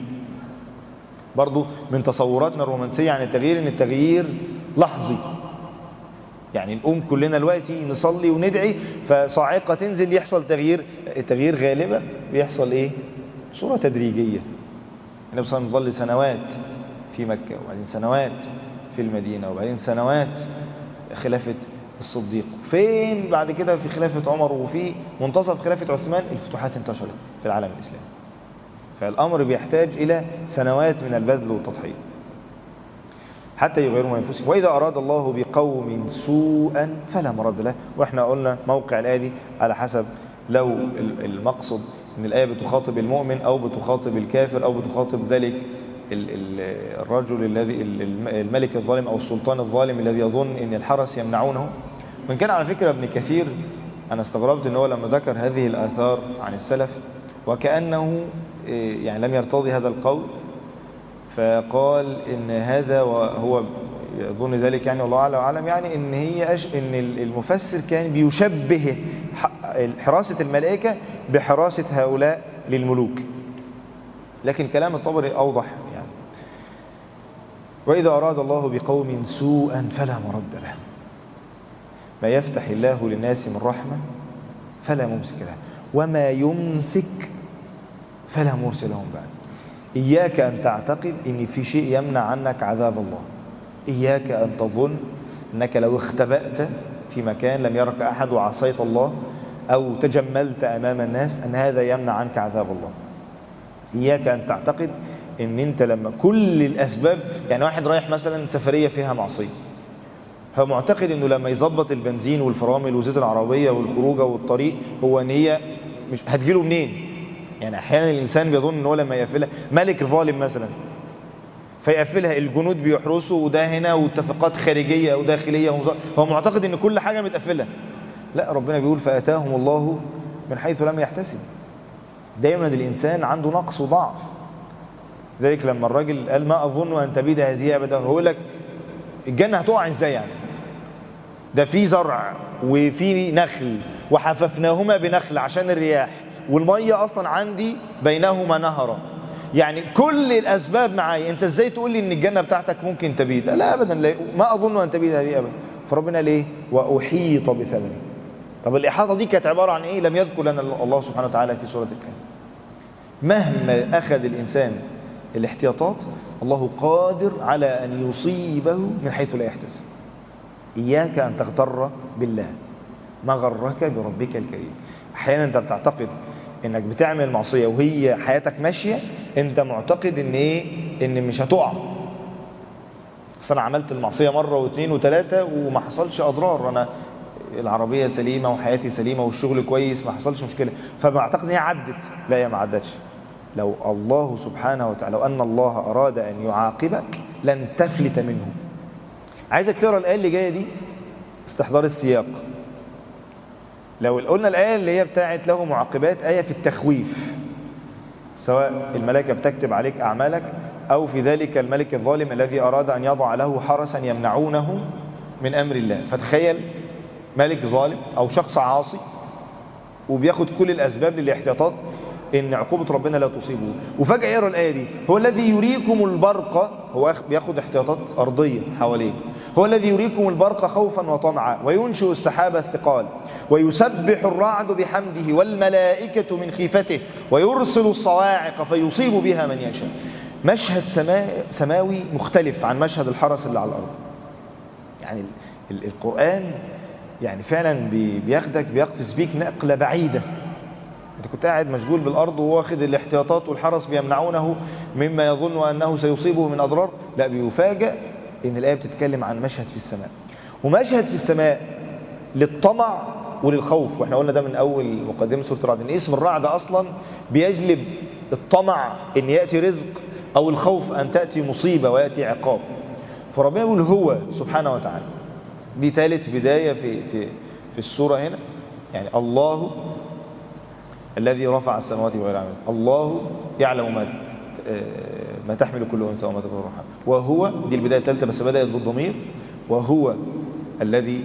برضو من تصوراتنا الرومانسية عن التغيير ان التغيير لحظي يعني نقوم كلنا دلوقتي نصلي وندعي فصاعقة تنزل يحصل تغيير التغيير غالبا بيحصل ايه صورة تدريجية النبي صلى الله عليه وسلم ظل سنوات في مكة وبعدين سنوات في المدينة وبعدين سنوات خلافة الصديق فين بعد كده في خلافة عمر وفي منتصف خلافة عثمان الفتوحات انتشرت في العالم الإسلامي فالأمر بيحتاج إلى سنوات من البذل والتضحية حتى يغيروا ما أنفسهم وإذا أراد الله بقوم سوءا فلا مرد له وإحنا قلنا موقع الآية دي على حسب لو المقصد ان الآية بتخاطب المؤمن أو بتخاطب الكافر أو بتخاطب ذلك الرجل الذي الملك الظالم أو السلطان الظالم الذي يظن أن الحرس يمنعونه وإن كان على فكرة ابن كثير أنا استغربت أنه لما ذكر هذه الآثار عن السلف وكأنه يعني لم يرتضي هذا القول فقال ان هذا وهو يظن ذلك يعني والله اعلم وأعلم يعني ان هي أش... ان المفسر كان بيشبه حراسة الملائكة بحراسة هؤلاء للملوك لكن كلام الطبري اوضح يعني واذا اراد الله بقوم سوءا فلا مرد له ما يفتح الله للناس من رحمة فلا ممسك له وما يمسك فلا مرسل لهم بعد إياك أن تعتقد أن في شيء يمنع عنك عذاب الله إياك أن تظن أنك لو اختبأت في مكان لم يرك أحد وعصيت الله أو تجملت أمام الناس أن هذا يمنع عنك عذاب الله إياك أن تعتقد أن أنت لما كل الأسباب يعني واحد رايح مثلا سفرية فيها معصية فمعتقد أنه لما يظبط البنزين والفرامل وزيت العربية والخروجة والطريق هو أن هي مش هتجيله منين يعني أحيانا الإنسان بيظن أنه لما يقفلها ملك ظالم مثلا فيقفلها الجنود بيحرسوا وده هنا واتفاقات خارجية وداخلية هو معتقد ان كل حاجة متقفلة لا ربنا بيقول فأتاهم الله من حيث لم يحتسب دايما الإنسان عنده نقص وضعف ذلك لما الراجل قال ما أظن أن تبيد هذه أبدا هو لك الجنة هتقع ازاي يعني ده في زرع وفي نخل وحففناهما بنخل عشان الرياح والمية أصلا عندي بينهما نهرا يعني كل الأسباب معايا أنت إزاي تقول لي أن الجنة بتاعتك ممكن تبيد لا أبدا لا ما أظن أن تبيد هذه أبدا فربنا ليه وأحيط بثمنه طب الإحاطة دي كانت عبارة عن إيه لم يذكر لنا الله سبحانه وتعالى في سورة الكهف مهما أخذ الإنسان الاحتياطات الله قادر على أن يصيبه من حيث لا يحتسب إياك أن تغتر بالله ما غرك بربك الكريم أحيانا أنت بتعتقد انك بتعمل معصية وهي حياتك ماشية انت معتقد ان ايه ان مش هتقع اصل انا عملت المعصية مرة واثنين وثلاثة وما حصلش اضرار انا العربية سليمة وحياتي سليمة والشغل كويس ما حصلش مشكلة فبعتقد ان هي عدت لا هي ما عدتش لو الله سبحانه وتعالى لو ان الله اراد ان يعاقبك لن تفلت منه عايزك تقرا الايه اللي جايه دي استحضار السياق لو قلنا الآية اللي هي بتاعت له معقبات آية في التخويف سواء الملائكة بتكتب عليك أعمالك أو في ذلك الملك الظالم الذي أراد أن يضع له حرسا يمنعونه من أمر الله فتخيل ملك ظالم أو شخص عاصي وبياخد كل الأسباب للاحتياطات ان عقوبة ربنا لا تصيبه وفجأة يرى الآية دي هو الذي يريكم البرق هو بياخد احتياطات أرضية حواليه هو الذي يريكم البرق خوفا وطمعا وينشئ السحاب الثقال ويسبح الرعد بحمده والملائكة من خيفته ويرسل الصواعق فيصيب بها من يشاء مشهد سماء سماوي مختلف عن مشهد الحرس اللي على الأرض يعني القرآن يعني فعلا بياخدك بيقفز بيك نقلة بعيدة انت كنت قاعد مشغول بالارض وواخد الاحتياطات والحرس بيمنعونه مما يظن انه سيصيبه من اضرار لا بيفاجئ ان الايه بتتكلم عن مشهد في السماء ومشهد في السماء للطمع وللخوف واحنا قلنا ده من اول مقدمه سوره الرعد ان اسم الرعد اصلا بيجلب الطمع ان ياتي رزق او الخوف ان تاتي مصيبه وياتي عقاب فربنا يقول هو سبحانه وتعالى دي ثالث بدايه في في في السوره هنا يعني الله الذي رفع السماوات والارض الله يعلم ما ما تحمل كل انثى وما تكون الرحم وهو دي البدايه الثالثه بس بدات بالضمير وهو الذي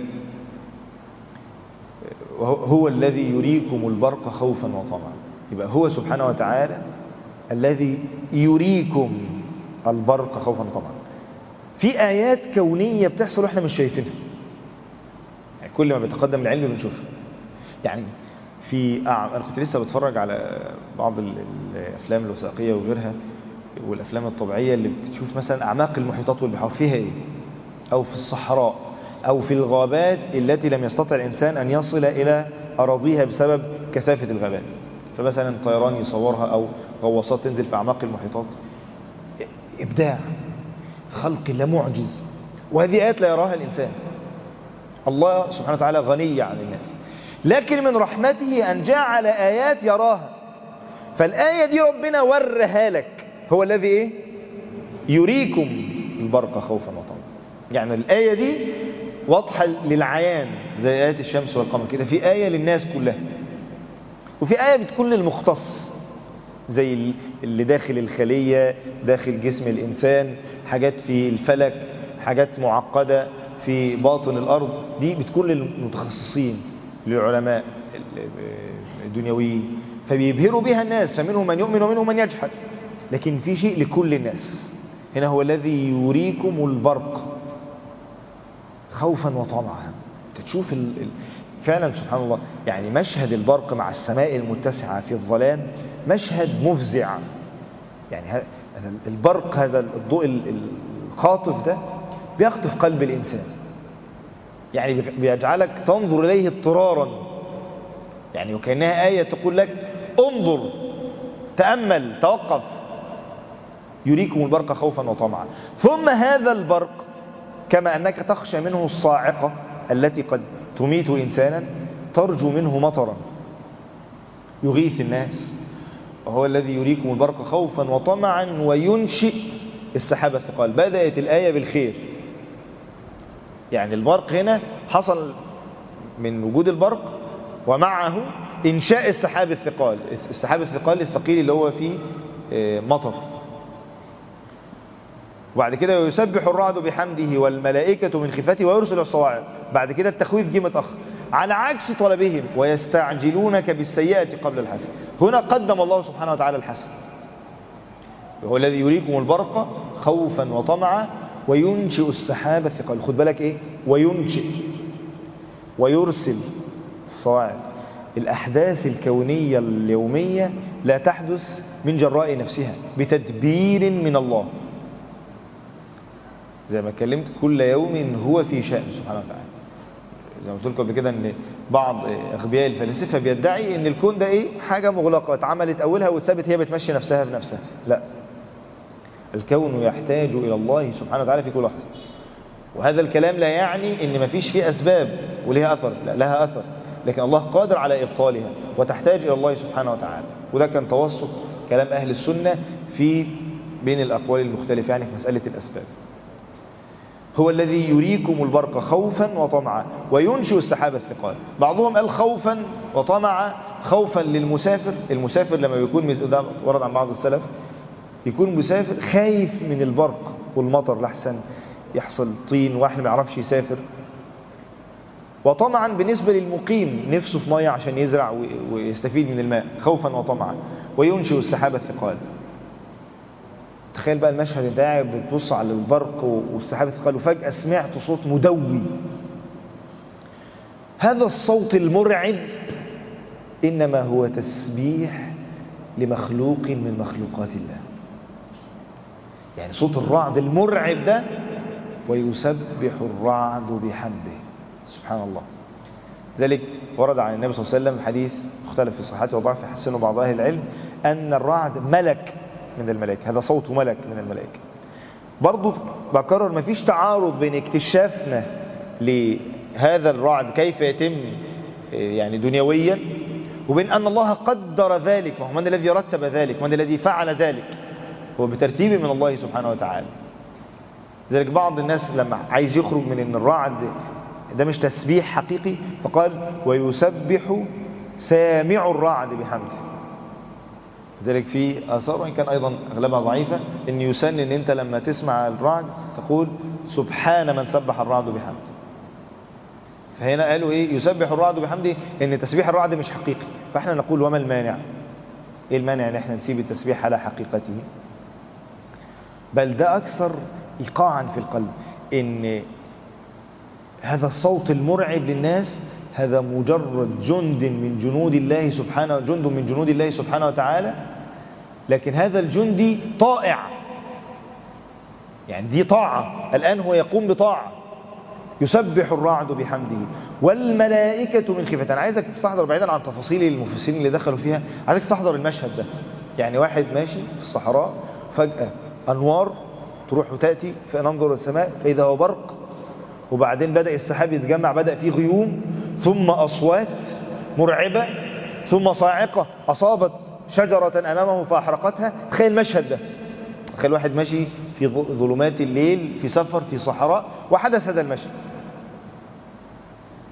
هو الذي يريكم البرق خوفا وطمعا يبقى هو سبحانه وتعالى الذي يريكم البرق خوفا وطمعا في ايات كونيه بتحصل واحنا مش شايفينها يعني كل ما بيتقدم العلم بنشوفها يعني في أعم... انا كنت لسه بتفرج على بعض الافلام الوثائقيه وغيرها والافلام الطبيعيه اللي بتشوف مثلا اعماق المحيطات والبحار فيها ايه او في الصحراء او في الغابات التي لم يستطع الانسان ان يصل الى اراضيها بسبب كثافه الغابات فمثلا طيران يصورها او غواصات تنزل في اعماق المحيطات ابداع خلق لا معجز وهذه ايات لا يراها الانسان الله سبحانه وتعالى غني عن الناس لكن من رحمته أن جعل آيات يراها فالآية دي ربنا ورها لك هو الذي إيه؟ يريكم البرق خوفا وطمعا يعني الآية دي واضحة للعيان زي آيات الشمس والقمر كده في آية للناس كلها وفي آية بتكون للمختص زي اللي داخل الخلية داخل جسم الإنسان حاجات في الفلك حاجات معقدة في باطن الأرض دي بتكون للمتخصصين للعلماء الدنيويين فبيبهروا بها الناس فمنهم من يؤمن ومنهم من يجحد لكن في شيء لكل الناس هنا هو الذي يريكم البرق خوفا وطمعا تشوف ال... ال... فعلا سبحان الله يعني مشهد البرق مع السماء المتسعة في الظلام مشهد مفزع يعني ه... البرق هذا الضوء الخاطف ده بيخطف قلب الإنسان يعني بيجعلك تنظر إليه اضطرارا يعني وكأنها آية تقول لك انظر تأمل توقف يريكم البرق خوفا وطمعا ثم هذا البرق كما أنك تخشى منه الصاعقة التي قد تميت إنسانا ترجو منه مطرا يغيث الناس وهو الذي يريكم البرق خوفا وطمعا وينشئ السحابة الثقال بدأت الآية بالخير يعني البرق هنا حصل من وجود البرق ومعه إنشاء السحاب الثقال السحاب الثقال الثقيل اللي هو فيه مطر وبعد كده يسبح الرعد بحمده والملائكة من خفته ويرسل الصواعق بعد كده التخويف جه متأخر على عكس طلبهم ويستعجلونك بالسيئة قبل الحسن هنا قدم الله سبحانه وتعالى الحسن هو الذي يريكم البرق خوفا وطمعا وينشئ السحاب الثقال خد بالك ايه وينشئ ويرسل الصواعق الأحداث الكونية اليومية لا تحدث من جراء نفسها بتدبير من الله زي ما اتكلمت كل يوم هو في شأن سبحانه وتعالى زي ما قلت لكم قبل كده ان بعض اغبياء الفلاسفه بيدعي ان الكون ده ايه حاجه مغلقه اتعملت اولها واتثبت هي بتمشي نفسها بنفسها لا الكون يحتاج الى الله سبحانه وتعالى في كل لحظه وهذا الكلام لا يعني ان مفيش فيه اسباب وليها اثر لا لها اثر لكن الله قادر على ابطالها وتحتاج الى الله سبحانه وتعالى وده كان توسط كلام اهل السنه في بين الاقوال المختلفه يعني في مساله الاسباب هو الذي يريكم البرق خوفا وطمعا وينشئ السحاب الثقال بعضهم قال خوفا وطمعا خوفا للمسافر المسافر لما بيكون ده ورد عن بعض السلف يكون مسافر خايف من البرق والمطر لحسن يحصل طين واحد ما يعرفش يسافر وطمعا بالنسبة للمقيم نفسه في مية عشان يزرع ويستفيد من الماء خوفا وطمعا وينشئ السحاب الثقال تخيل بقى المشهد انت قاعد بتبص على البرق والسحاب الثقال وفجأة سمعت صوت مدوي هذا الصوت المرعب إنما هو تسبيح لمخلوق من مخلوقات الله يعني صوت الرعد المرعب ده ويسبح الرعد بحمده سبحان الله ذلك ورد عن النبي صلى الله عليه وسلم حديث مختلف في صحته وضعف يحسنه بعض أهل العلم أن الرعد ملك من الملائكة هذا صوت ملك من الملائكة برضو بكرر ما فيش تعارض بين اكتشافنا لهذا الرعد كيف يتم يعني دنيويا وبين أن الله قدر ذلك ومن الذي رتب ذلك ومن الذي فعل ذلك هو بترتيب من الله سبحانه وتعالى ذلك بعض الناس لما عايز يخرج من ان الرعد ده مش تسبيح حقيقي فقال ويسبح سامع الرعد بحمده ذلك في آثار وإن كان أيضا أغلبها ضعيفة إن يسن إن أنت لما تسمع الرعد تقول سبحان من سبح الرعد بحمده فهنا قالوا إيه يسبح الرعد بحمده إن تسبيح الرعد مش حقيقي فإحنا نقول وما المانع إيه المانع إن إحنا نسيب التسبيح على حقيقته بل ده أكثر إيقاعا في القلب إن هذا الصوت المرعب للناس هذا مجرد جند من جنود الله سبحانه جند من جنود الله سبحانه وتعالى لكن هذا الجندي طائع يعني دي طاعة الآن هو يقوم بطاعة يسبح الرعد بحمده والملائكة من خفته أنا عايزك تستحضر بعيدا عن تفاصيل المفسرين اللي دخلوا فيها عايزك تستحضر المشهد ده يعني واحد ماشي في الصحراء فجأة أنوار تروح وتأتي فننظر السماء فإذا هو برق وبعدين بدأ السحاب يتجمع بدأ فيه غيوم ثم أصوات مرعبة ثم صاعقة أصابت شجرة أمامه فأحرقتها تخيل المشهد ده تخيل واحد ماشي في ظلمات الليل في سفر في صحراء وحدث هذا المشهد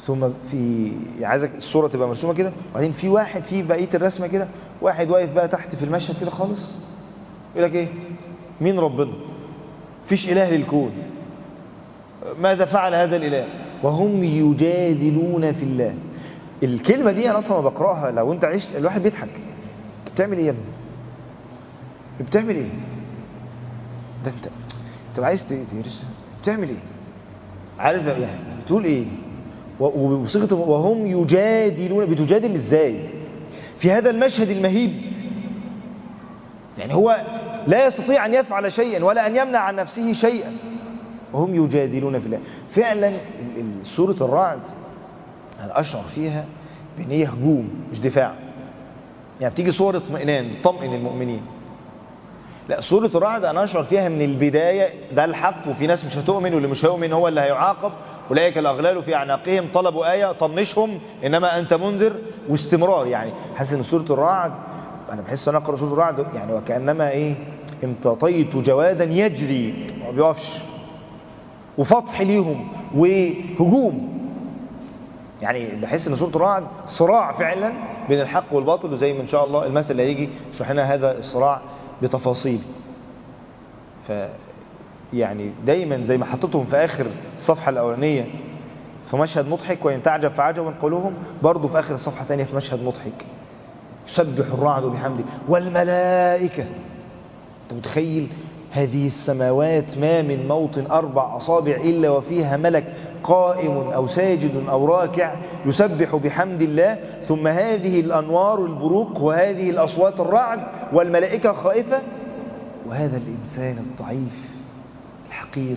ثم في عايزك الصورة تبقى مرسومة كده وبعدين في واحد في بقية الرسمة كده واحد واقف بقى تحت في المشهد كده خالص يقول لك ايه مين ربنا فيش إله للكون ماذا فعل هذا الإله وهم يجادلون في الله الكلمة دي أنا أصلا بقرأها لو أنت عشت الواحد بيضحك بتعمل إيه يا ابني بتعمل إيه ده أنت أنت عايز ترسم بتعمل إيه عارف يعني بتقول إيه وبصيغة وهم يجادلون بتجادل إزاي في هذا المشهد المهيب يعني هو لا يستطيع أن يفعل شيئا ولا أن يمنع عن نفسه شيئا وهم يجادلون في الله فعلا سورة الرعد أنا أشعر فيها بأن هي هجوم مش دفاع يعني بتيجي صورة اطمئنان تطمئن المؤمنين لا سورة الرعد أنا أشعر فيها من البداية ده الحق وفي ناس مش هتؤمن واللي مش هيؤمن هو اللي هيعاقب أولئك الأغلال في أعناقهم طلبوا آية طنشهم إنما أنت منذر واستمرار يعني حاسس إن سورة الرعد أنا بحس أن أقرأ سورة الرعد يعني وكأنما إيه امتطيت جوادا يجري ما بيقفش وفتح ليهم وهجوم يعني بحس ان سوره الرعد صراع فعلا بين الحق والباطل وزي ما ان شاء الله المثل اللي هيجي يشرح لنا هذا الصراع بتفاصيل ف يعني دايما زي ما حطيتهم في اخر الصفحه الاولانيه في مشهد مضحك وان تعجب فعجب قولهم برضه في اخر الصفحه الثانيه في مشهد مضحك يسبح الرعد بحمده والملائكه انت متخيل هذه السماوات ما من موطن أربع أصابع إلا وفيها ملك قائم أو ساجد أو راكع يسبح بحمد الله ثم هذه الأنوار البروق وهذه الأصوات الرعد والملائكة خائفة وهذا الإنسان الضعيف الحقير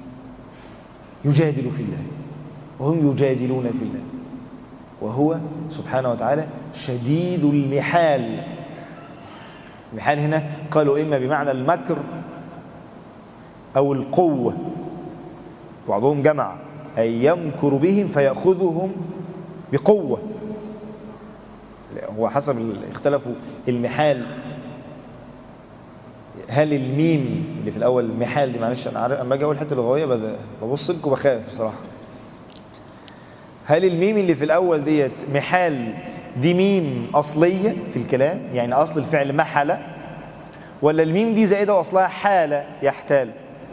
يجادل في الله وهم يجادلون في الله وهو سبحانه وتعالى شديد المحال المحال هنا قالوا إما بمعنى المكر أو القوة بعضهم جمع أي يمكر بهم فيأخذهم بقوة هو حسب اختلفوا المحال هل الميم اللي في الأول المحال دي معلش أنا عارف أما أجي أقول حتة لغوية ببص لكم بخاف بصراحة هل الميم اللي في الأول ديت محال دي ميم أصلية في الكلام يعني أصل الفعل محل ولا الميم دي زائدة وأصلها حالة يحتال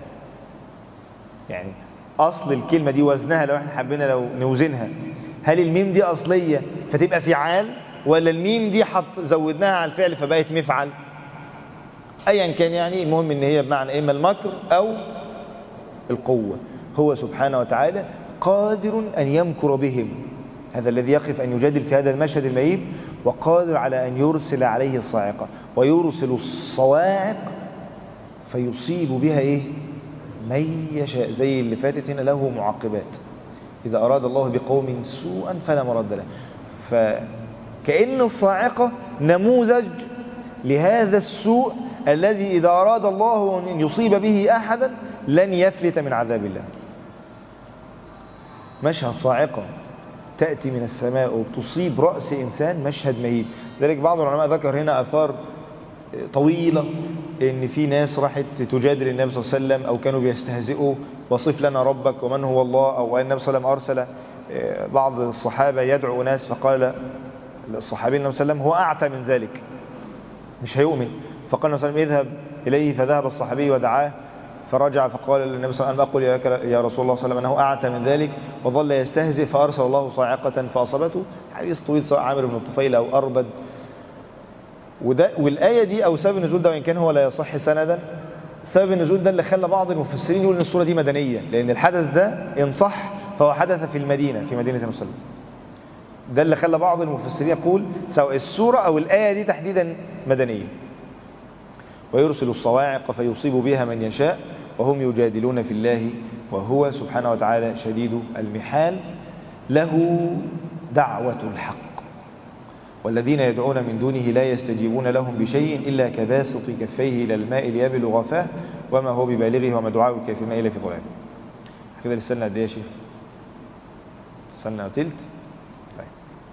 يعني أصل الكلمة دي وزنها لو احنا حبينا لو نوزنها هل الميم دي أصلية فتبقى فعال ولا الميم دي حط زودناها على الفعل فبقت مفعل أيا كان يعني المهم ان هي بمعنى إما المكر أو القوة هو سبحانه وتعالى قادر أن يمكر بهم هذا الذي يقف أن يجادل في هذا المشهد المهيب وقادر على أن يرسل عليه الصاعقة ويرسل الصواعق فيصيب بها إيه من يشاء زي اللي فاتت هنا له معقبات إذا أراد الله بقوم سوءا فلا مرد له فكأن الصاعقة نموذج لهذا السوء الذي إذا أراد الله أن يصيب به أحدا لن يفلت من عذاب الله مشهد صاعقة تأتي من السماء وتصيب رأس إنسان مشهد مهيب ذلك بعض العلماء ذكر هنا أثار طويلة ان في ناس راحت تجادل النبي صلى الله عليه وسلم او كانوا بيستهزئوا وصف لنا ربك ومن هو الله او النبي صلى الله عليه وسلم ارسل بعض الصحابة يدعو ناس فقال الصحابي النبي صلى الله عليه وسلم هو اعتى من ذلك مش هيؤمن فقال النبي صلى الله عليه وسلم اذهب اليه فذهب الصحابي ودعاه فرجع فقال للنبي صلى الله عليه وسلم أقول يا رسول الله صلى الله عليه وسلم أنه أعتى من ذلك وظل يستهزئ فأرسل الله صاعقة فأصابته حديث طويل سواء عامر بن الطفيل أو أربد وده والآية دي أو سبب النزول ده وإن كان هو لا يصح سندا سبب النزول ده اللي خلى بعض المفسرين يقول إن السورة دي مدنية لأن الحدث ده إن صح فهو حدث في المدينة في مدينة النبي صلى الله عليه وسلم ده اللي خلى بعض المفسرين يقول سواء السورة أو الآية دي تحديدا مدنية ويرسل الصواعق فيصيب بها من يشاء وهم يجادلون في الله وهو سبحانه وتعالى شديد المحال له دعوة الحق والذين يدعون من دونه لا يستجيبون لهم بشيء إلا كباسط كفيه إلى الماء ليبلغ فاه وما هو ببالغه وما دعاء الكافرين إلا في ضلال كده لسه قد ايه يا شيخ سنة وتلت طيب.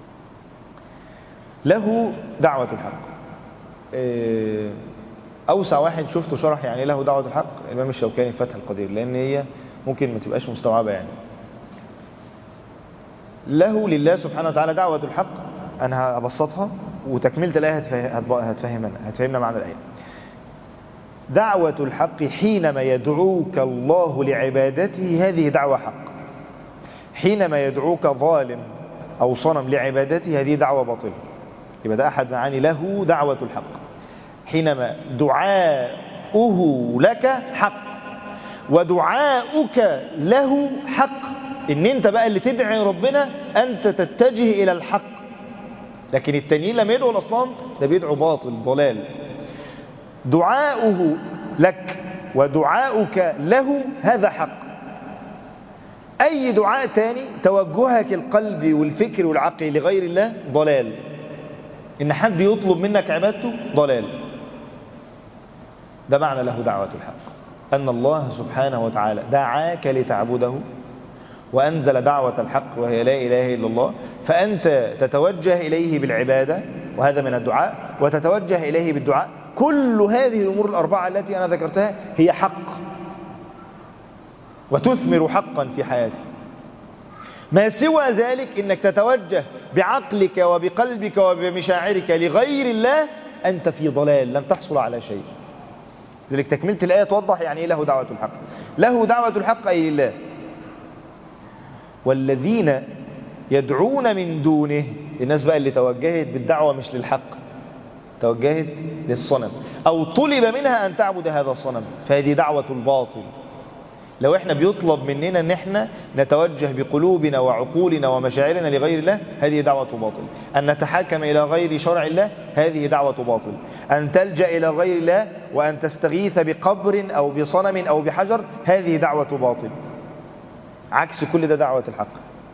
له دعوة الحق إيه أوسع واحد شفته شرح يعني له دعوة الحق الإمام الشوكاني فتح القدير لأن هي ممكن ما تبقاش مستوعبة يعني له لله سبحانه وتعالى دعوة الحق أنا هبسطها وتكملة الآية هتفهمنا هتفهمنا معنى الآية دعوة الحق حينما يدعوك الله لعبادته هذه دعوة حق حينما يدعوك ظالم أو صنم لعبادته هذه دعوة باطلة يبقى ده أحد معاني له دعوة الحق حينما دعاؤه لك حق ودعاؤك له حق ان انت بقى اللي تدعي ربنا انت تتجه الى الحق لكن التانيين لما يدعوا الاصنام ده بيدعوا باطل ضلال دعاؤه لك ودعاؤك له هذا حق اي دعاء تاني توجهك القلبي والفكر والعقل لغير الله ضلال ان حد يطلب منك عبادته ضلال ده معنى له دعوة الحق أن الله سبحانه وتعالى دعاك لتعبده وأنزل دعوة الحق وهي لا إله إلا الله فأنت تتوجه إليه بالعبادة وهذا من الدعاء وتتوجه إليه بالدعاء كل هذه الأمور الأربعة التي أنا ذكرتها هي حق وتثمر حقا في حياتك ما سوى ذلك انك تتوجه بعقلك وبقلبك وبمشاعرك لغير الله انت في ضلال لن تحصل على شيء ذلك تكملة الآية توضح يعني ايه له دعوة الحق له دعوة الحق أي لله والذين يدعون من دونه الناس بقى اللي توجهت بالدعوة مش للحق توجهت للصنم أو طلب منها أن تعبد هذا الصنم فهذه دعوة الباطل لو احنا بيطلب مننا ان احنا نتوجه بقلوبنا وعقولنا ومشاعرنا لغير الله هذه دعوة باطل ان نتحاكم الى غير شرع الله هذه دعوة باطل ان تلجأ الى غير الله وان تستغيث بقبر او بصنم او بحجر هذه دعوة باطل عكس كل ده دعوة الحق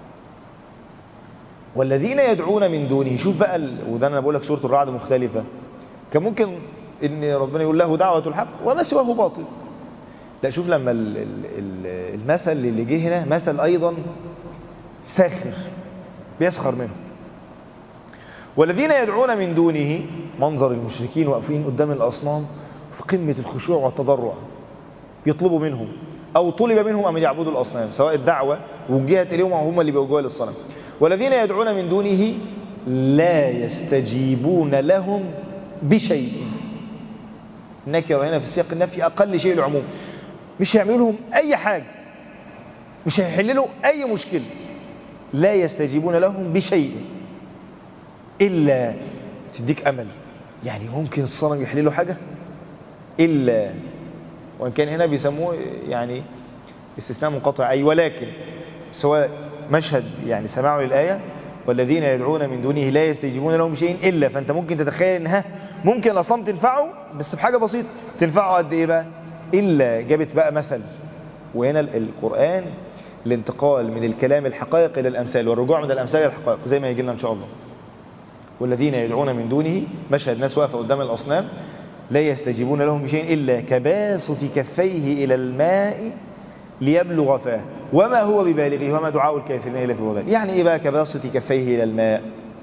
والذين يدعون من دونه شوف بقى ال... وده انا بقول لك سورة الرعد مختلفة كان ممكن ان ربنا يقول له دعوة الحق وما سواه باطل لا شوف لما المثل اللي جه هنا مثل أيضا ساخر بيسخر منه والذين يدعون من دونه منظر المشركين واقفين قدام الأصنام في قمة الخشوع والتضرع يطلبوا منهم أو طلب منهم أن يعبدوا الأصنام سواء الدعوة وجهت إليهم أو هم اللي بيوجهوا للصنم والذين يدعون من دونه لا يستجيبون لهم بشيء النكرة هنا في السياق النفي أقل شيء العموم مش هيعملوا لهم أي حاجة مش هيحللوا أي مشكلة لا يستجيبون لهم بشيء إلا تديك أمل يعني ممكن الصنم يحل له حاجة إلا وإن كان هنا بيسموه يعني استثناء منقطع أي ولكن سواء مشهد يعني سماعه للآية والذين يدعون من دونه لا يستجيبون لهم شيء إلا فأنت ممكن تتخيل إنها ممكن الأصنام تنفعه بس بحاجة بسيطة تنفعه قد إيه بقى إلا جابت بقى مثل وهنا القرآن الانتقال من الكلام الحقائق إلى الأمثال والرجوع من الأمثال إلى الحقائق زي ما يجي لنا إن شاء الله والذين يدعون من دونه مشهد ناس واقفة قدام الأصنام لا يستجيبون لهم بشيء إلا كباسط كفيه إلى الماء ليبلغ فاه وما هو ببالغه وما دعاء الكافرين إلا في وبال يعني إيه بقى كباسط كفيه إلى الماء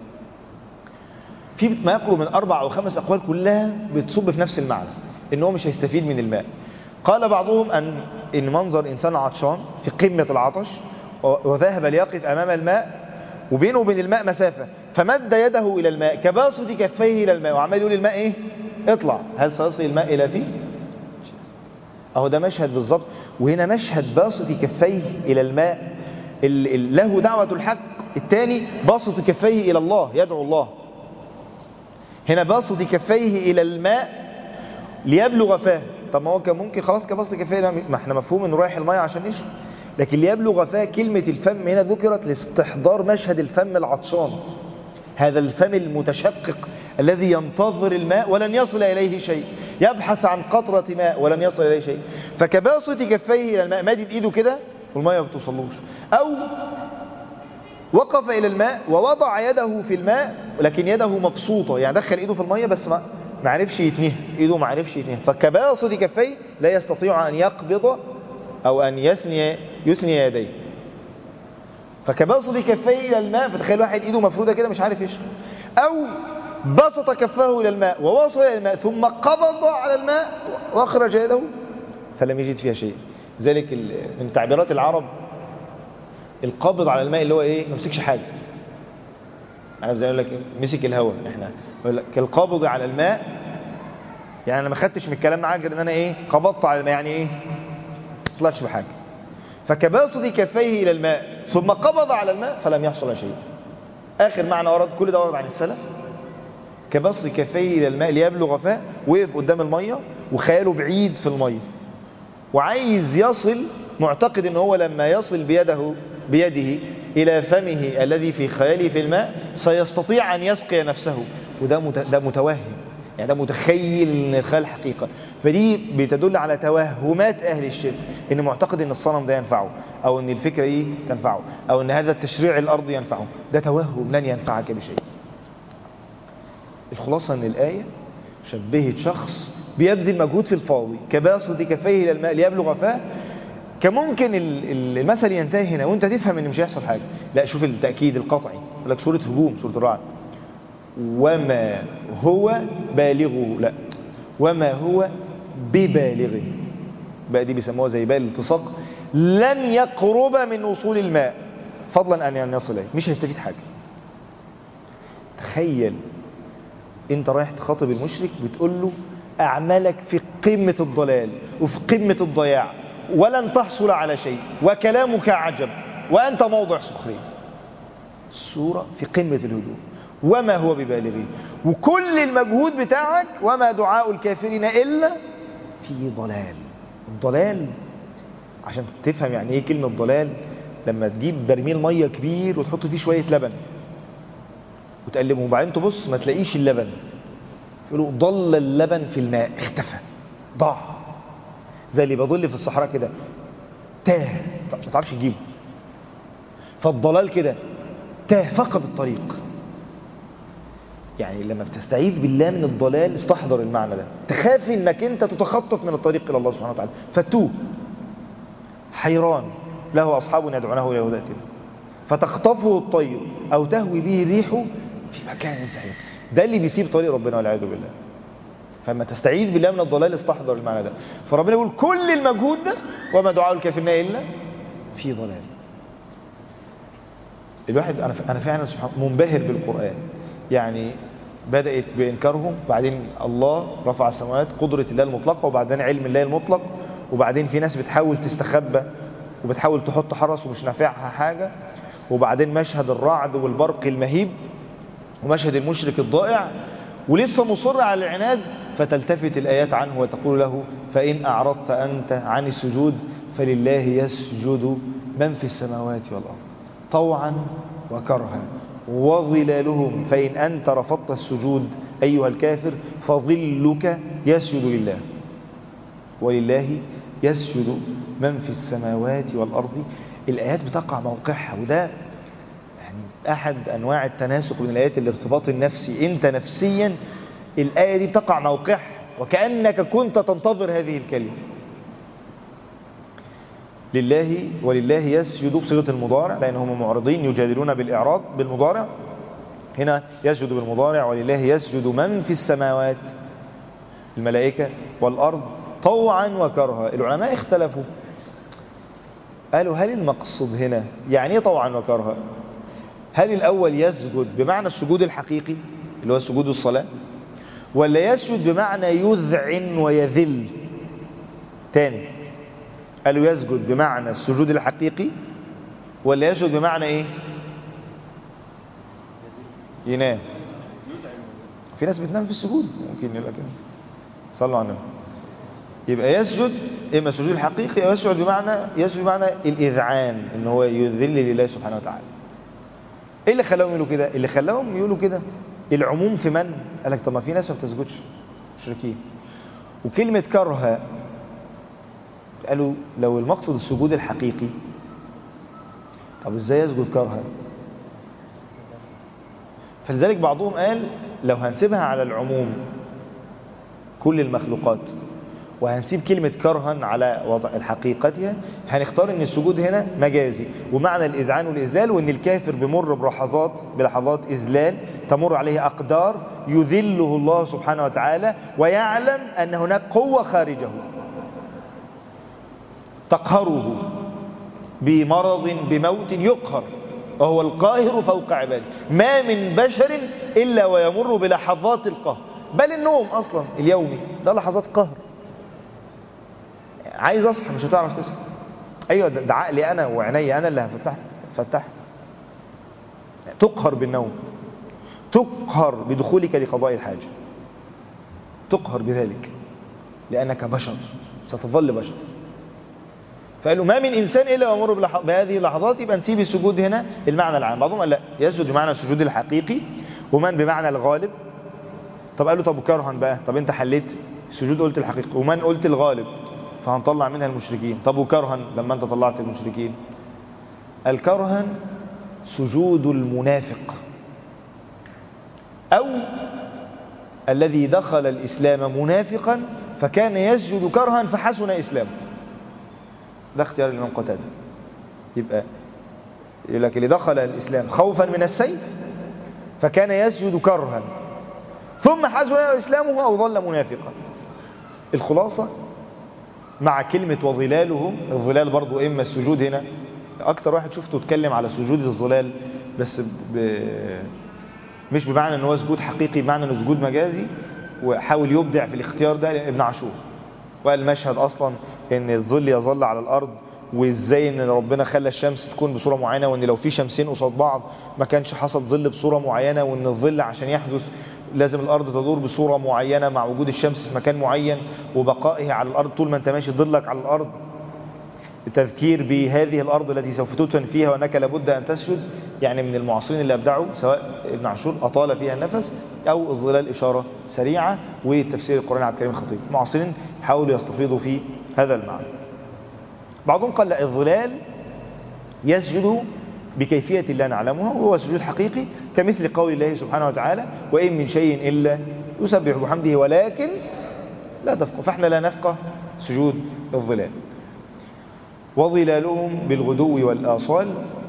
في ما يقرب من أربع أو خمس أقوال كلها بتصب في نفس المعنى إن هو مش هيستفيد من الماء قال بعضهم أن إن منظر إنسان عطشان في قمة العطش وذهب ليقف أمام الماء وبينه وبين الماء مسافة فمد يده إلى الماء كباسط كفيه إلى الماء وعمال يقول الماء إيه اطلع هل سيصل الماء إلى فيه أهو ده مشهد بالظبط وهنا مشهد باسط كفيه إلى الماء له دعوة الحق الثاني باسط كفيه إلى الله يدعو الله هنا باسط كفيه إلى الماء ليبلغ فاه طب ما هو كان ممكن خلاص كباسط كفيه ما احنا مفهوم انه رايح الماء عشان يشرب لكن ليبلغ فاه كلمة الفم هنا ذكرت لاستحضار مشهد الفم العطشان هذا الفم المتشقق الذي ينتظر الماء ولن يصل إليه شيء يبحث عن قطرة ماء ولن يصل إليه شيء فكباسط كفيه إلى الماء مادد إيده كده والماء ما بتوصلوش أو وقف إلى الماء ووضع يده في الماء لكن يده مبسوطة يعني دخل إيده في المية بس ما ما عرفش يتنيه إيده ما عرفش يتنيه فكباسط كفيه لا يستطيع أن يقبض أو أن يثني يثني يديه فكباسط كفيه إلى الماء فتخيل واحد إيده مفرودة كده مش عارف يشرب أو بسط كفه إلى الماء ووصل إلى الماء ثم قبض على الماء وأخرج يده فلم يجد فيها شيء ذلك من تعبيرات العرب القابض على الماء اللي هو ايه ما مسكش حاجه عارف زي اقول لك مسك الهواء احنا يقول لك القابض على الماء يعني انا ما خدتش من الكلام معاك غير ان انا ايه قبضت على الماء يعني ايه ما طلعتش بحاجه فكباسط كفيه الى الماء ثم قبض على الماء فلم يحصل شيء اخر معنى ورد كل ده ورد عن السلف كبسط كفيه الى الماء ليبلغ فاه وقف قدام الميه وخياله بعيد في الميه وعايز يصل معتقد ان هو لما يصل بيده بيده الى فمه الذي في خياله في الماء سيستطيع ان يسقي نفسه وده مت... ده متوهم يعني ده متخيل ان الخيال حقيقه فدي بتدل على توهمات اهل الشرك ان معتقد ان الصنم ده ينفعه او ان الفكره دي تنفعه او ان هذا التشريع الارضي ينفعه ده توهم لن ينفعك بشيء الخلاصه ان الايه شبهت شخص بيبذل مجهود في الفاضي كباسط كفيه الى الماء ليبلغ فاه كان ممكن المثل ينتهي هنا وانت تفهم ان مش هيحصل حاجه لا شوف التاكيد القطعي يقول لك سوره هجوم سوره الرعد وما هو بالغه لا وما هو ببالغه بقى دي بيسموها زي باء الالتصاق لن يقرب من وصول الماء فضلا ان يصل اليه مش هيستفيد حاجه تخيل انت رايح تخاطب المشرك بتقول له اعمالك في قمه الضلال وفي قمه الضياع ولن تحصل على شيء وكلامك عجب وانت موضع سخريه السوره في قمه الهجوم وما هو ببالغه وكل المجهود بتاعك وما دعاء الكافرين إلا في ضلال الضلال عشان تفهم يعني ايه كلمة ضلال لما تجيب برميل مية كبير وتحط فيه شوية لبن وتقلبه وبعدين تبص ما تلاقيش اللبن يقولوا ضل اللبن في الماء اختفى ضاع زي اللي بيضل في الصحراء كده تاه ما تعرفش تجيبه فالضلال كده تاه فقد الطريق يعني لما بتستعيذ بالله من الضلال استحضر المعنى ده تخاف انك انت تتخطف من الطريق الى الله سبحانه وتعالى فتوه حيران له اصحاب يدعونه الى هدى فتخطفه الطير او تهوي به الريح في مكان سعيد ده اللي بيسيب طريق ربنا والعياذ بالله فلما تستعيذ بالله من الضلال استحضر المعنى ده فربنا يقول كل المجهود ده وما دعاء الكافرين الا في ضلال الواحد انا انا فعلا سبحان منبهر بالقران يعني بدأت بإنكارهم بعدين الله رفع السماوات قدرة الله المطلقة وبعدين علم الله المطلق وبعدين في ناس بتحاول تستخبى وبتحاول تحط حرس ومش نافعها حاجة وبعدين مشهد الرعد والبرق المهيب ومشهد المشرك الضائع ولسه مصر على العناد فتلتفت الآيات عنه وتقول له فإن أعرضت أنت عن السجود فلله يسجد من في السماوات والأرض طوعا وكرها وظلالهم فإن أنت رفضت السجود أيها الكافر فظلك يسجد لله ولله يسجد من في السماوات والأرض الآيات بتقع موقعها وده يعني أحد أنواع التناسق من الآيات الارتباط النفسي أنت نفسيا الآية دي بتقع موقعها وكأنك كنت تنتظر هذه الكلمة لله ولله يسجد بصيغه المضارع لأنهم معرضين يجادلون بالإعراض بالمضارع هنا يسجد بالمضارع ولله يسجد من في السماوات الملائكة والأرض طوعا وكرها العلماء اختلفوا قالوا هل المقصود هنا يعني ايه طوعا وكرها هل الأول يسجد بمعنى السجود الحقيقي اللي هو سجود الصلاة ولا يسجد بمعنى يذعن ويذل تاني قالوا يسجد بمعنى السجود الحقيقي ولا يسجد بمعنى ايه ينام في ناس بتنام في السجود ممكن يبقى كده صلوا على النبي يبقى يسجد اما السجود الحقيقي او يسجد بمعنى يسجد بمعنى الاذعان ان هو يذل لله سبحانه وتعالى ايه اللي خلاهم يقولوا كده اللي خلاهم يقولوا كده العموم في من قال لك طب ما في ناس ما بتسجدش مشركين وكلمه كره قالوا لو المقصد السجود الحقيقي طب ازاي يسجد كرها فلذلك بعضهم قال لو هنسيبها على العموم كل المخلوقات وهنسيب كلمة كرها على وضع حقيقتها هنختار ان السجود هنا مجازي ومعنى الإذعان والإذلال وان الكافر بمر بلحظات بلحظات إذلال تمر عليه أقدار يذله الله سبحانه وتعالى ويعلم أن هناك قوة خارجه تقهره بمرض بموت يقهر وهو القاهر فوق عباده ما من بشر إلا ويمر بلحظات القهر بل النوم أصلا اليومي ده لحظات قهر عايز أصحى مش هتعرف تصحى أيوة ده ده عقلي أنا وعيني أنا اللي هفتح فتح تقهر بالنوم تقهر بدخولك لقضاء الحاجة تقهر بذلك لأنك بشر ستظل بشر فقالوا ما من إنسان إلا يمر بلح- بهذه اللحظات يبقى نسيب السجود هنا المعنى العام بعضهم قال لا يسجد بمعنى السجود الحقيقي ومن بمعنى الغالب طب قالوا طب كرها بقى طب انت حليت السجود قلت الحقيقي ومن قلت الغالب فهنطلع منها المشركين طب وكرها لما انت طلعت المشركين الكرها سجود المنافق أو الذي دخل الإسلام منافقا فكان يسجد كرها فحسن إسلامه ده اختيار الإمام قتادة يبقى يقول لك اللي دخل الإسلام خوفا من السيف فكان يسجد كرها ثم حسن إسلامه أو ظل منافقا الخلاصة مع كلمة وظلالهم الظلال برضو إما السجود هنا أكتر واحد شفته اتكلم على سجود الظلال بس ب... مش بمعنى ان هو سجود حقيقي بمعنى انه سجود مجازي وحاول يبدع في الاختيار ده ابن عاشور وقال المشهد اصلا ان الظل يظل على الارض وازاي ان ربنا خلى الشمس تكون بصوره معينه وان لو في شمسين قصاد بعض ما كانش حصل ظل بصوره معينه وان الظل عشان يحدث لازم الارض تدور بصوره معينه مع وجود الشمس في مكان معين وبقائها على الارض طول ما انت ماشي ظلك على الارض التذكير بهذه الأرض التي سوف تدفن فيها وأنك لابد أن تسجد يعني من المعاصرين اللي أبدعوا سواء ابن عاشور أطال فيها النفس أو الظلال إشارة سريعة وتفسير القرآن عبد الكريم الخطيب المعاصرين حاولوا يستفيضوا في هذا المعنى بعضهم قال لا الظلال يسجد بكيفية لا نعلمها وهو سجود حقيقي كمثل قول الله سبحانه وتعالى وإن من شيء إلا يسبح بحمده ولكن لا تفقه فاحنا لا نفقه سجود الظلال وظلالهم بالغدو والآصال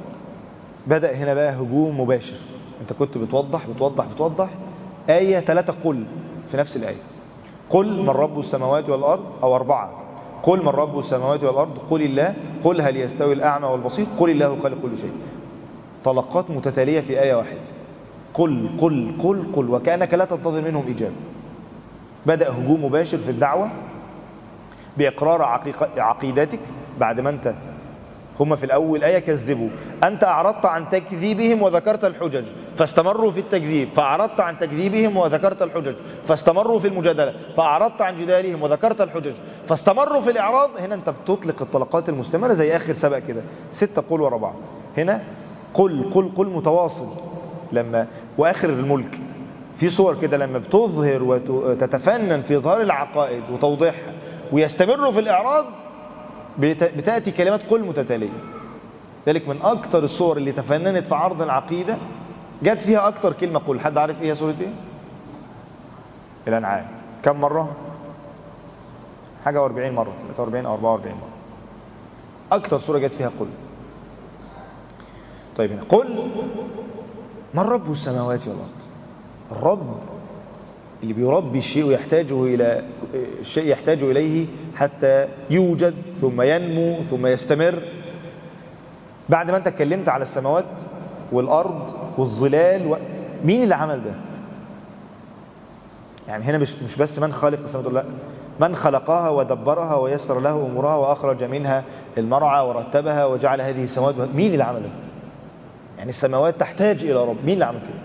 بدأ هنا بقى هجوم مباشر انت كنت بتوضح بتوضح بتوضح آية ثلاثة قل في نفس الآية قل من رب السماوات والأرض أو أربعة قل من رب السماوات والأرض قل الله قل هل يستوي الأعمى والبصير قل الله خالق كل شيء طلقات متتالية في آية واحدة قل قل قل قل وكأنك لا تنتظر منهم إجابة بدأ هجوم مباشر في الدعوة بإقرار عقيق- عقيدتك بعد ما أنت هم في الأول آية كذبوا أنت أعرضت عن تكذيبهم وذكرت الحجج فاستمروا في التكذيب فأعرضت عن تكذيبهم وذكرت الحجج فاستمروا في المجادلة فأعرضت عن جدالهم وذكرت الحجج فاستمروا في الإعراض هنا أنت بتطلق الطلقات المستمرة زي آخر سبق كده ستة قول ورا بعض هنا قل قل قل متواصل لما وآخر الملك في صور كده لما بتظهر وتتفنن في إظهار العقائد وتوضيحها ويستمروا في الإعراض بت- بتأتي كلمات قل متتالية ذلك من أكتر الصور اللي تفننت في عرض العقيدة جت فيها أكتر كلمة قل حد عارف إيه هي سورة إيه؟ الأنعام كم مرة؟ حاجة 40 مرة 43 أو 44 مرة أكتر سورة جت فيها قل طيب هنا قل من رب السماوات والأرض الرب اللي بيربي الشيء ويحتاجه إلى الشيء يحتاج إليه حتى يوجد ثم ينمو ثم يستمر بعد ما انت اتكلمت على السماوات والأرض والظلال و... مين اللي عمل ده يعني هنا مش مش بس من خالق السماوات لا من خلقها ودبرها ويسر له أمورها وأخرج منها المرعى ورتبها وجعل هذه السماوات مين اللي عمل ده يعني السماوات تحتاج إلى رب مين اللي عمل كده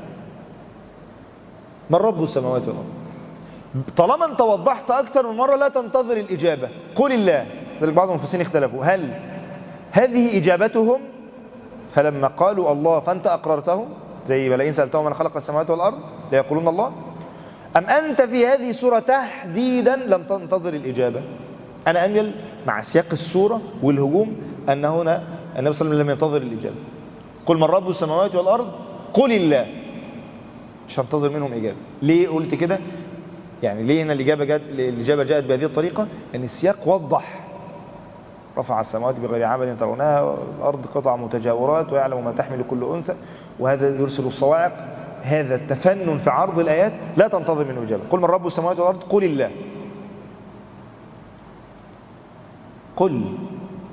من رب السماوات والأرض طالما انت وضحت أكثر من مرة لا تنتظر الإجابة قل الله ذلك بعض المفسرين اختلفوا هل هذه إجابتهم فلما قالوا الله فأنت أقررتهم زي ملايين سألتهم من خلق السماوات والأرض ليقولون الله أم أنت في هذه السورة تحديدا لم تنتظر الإجابة أنا أميل مع سياق السورة والهجوم أن هنا النبي صلى الله عليه وسلم لم ينتظر الإجابة قل من رب السماوات والأرض قل الله مش هنتظر منهم إجابة ليه قلت كده يعني ليه هنا الإجابة جاءت الإجابة جاءت بهذه الطريقة أن السياق وضح رفع السماوات بغير عمل ترونها والأرض قطع متجاورات ويعلم ما تحمل كل أنثى وهذا يرسل الصواعق هذا التفنن في عرض الآيات لا تنتظر منه إجابة قل من رب السماوات والأرض قل الله قل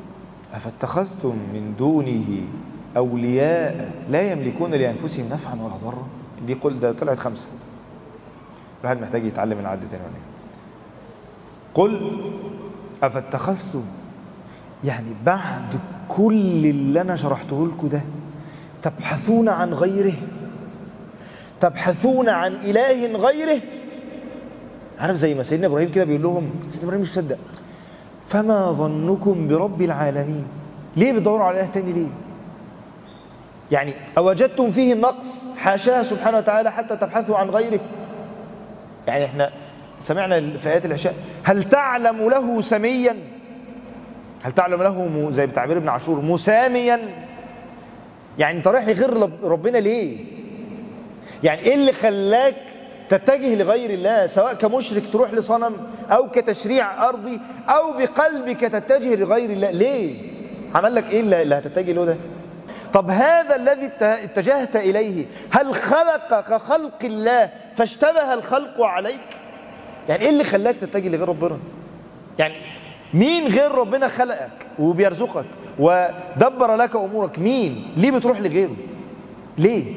أفاتخذتم من دونه أولياء لا يملكون لأنفسهم نفعا ولا ضرا دي قل ده طلعت خمسة الواحد محتاج يتعلم العد تاني ولا إيه؟ قل أفاتخذتم يعني بعد كل اللي أنا شرحته لكم ده تبحثون عن غيره تبحثون عن إله غيره عارف زي ما سيدنا إبراهيم كده بيقول لهم سيدنا إبراهيم مش صدق فما ظنكم برب العالمين ليه بتدوروا على إله تاني ليه يعني أوجدتم فيه النقص حاشاه سبحانه وتعالى حتى تبحثوا عن غيره يعني احنا سمعنا في آيات العشاء هل تعلم له سميا هل تعلم له زي بتعبير ابن عاشور مساميا يعني انت رايح لغير ربنا ليه يعني ايه اللي خلاك تتجه لغير الله سواء كمشرك تروح لصنم او كتشريع ارضي او بقلبك تتجه لغير الله ليه عمل لك ايه اللي هتتجه له ده طب هذا الذي اتجهت اليه هل خلق كخلق الله فاشتبه الخلق عليك يعني ايه اللي خلاك تتجه لغير ربنا يعني مين غير ربنا خلقك وبيرزقك ودبر لك امورك مين ليه بتروح لغيره ليه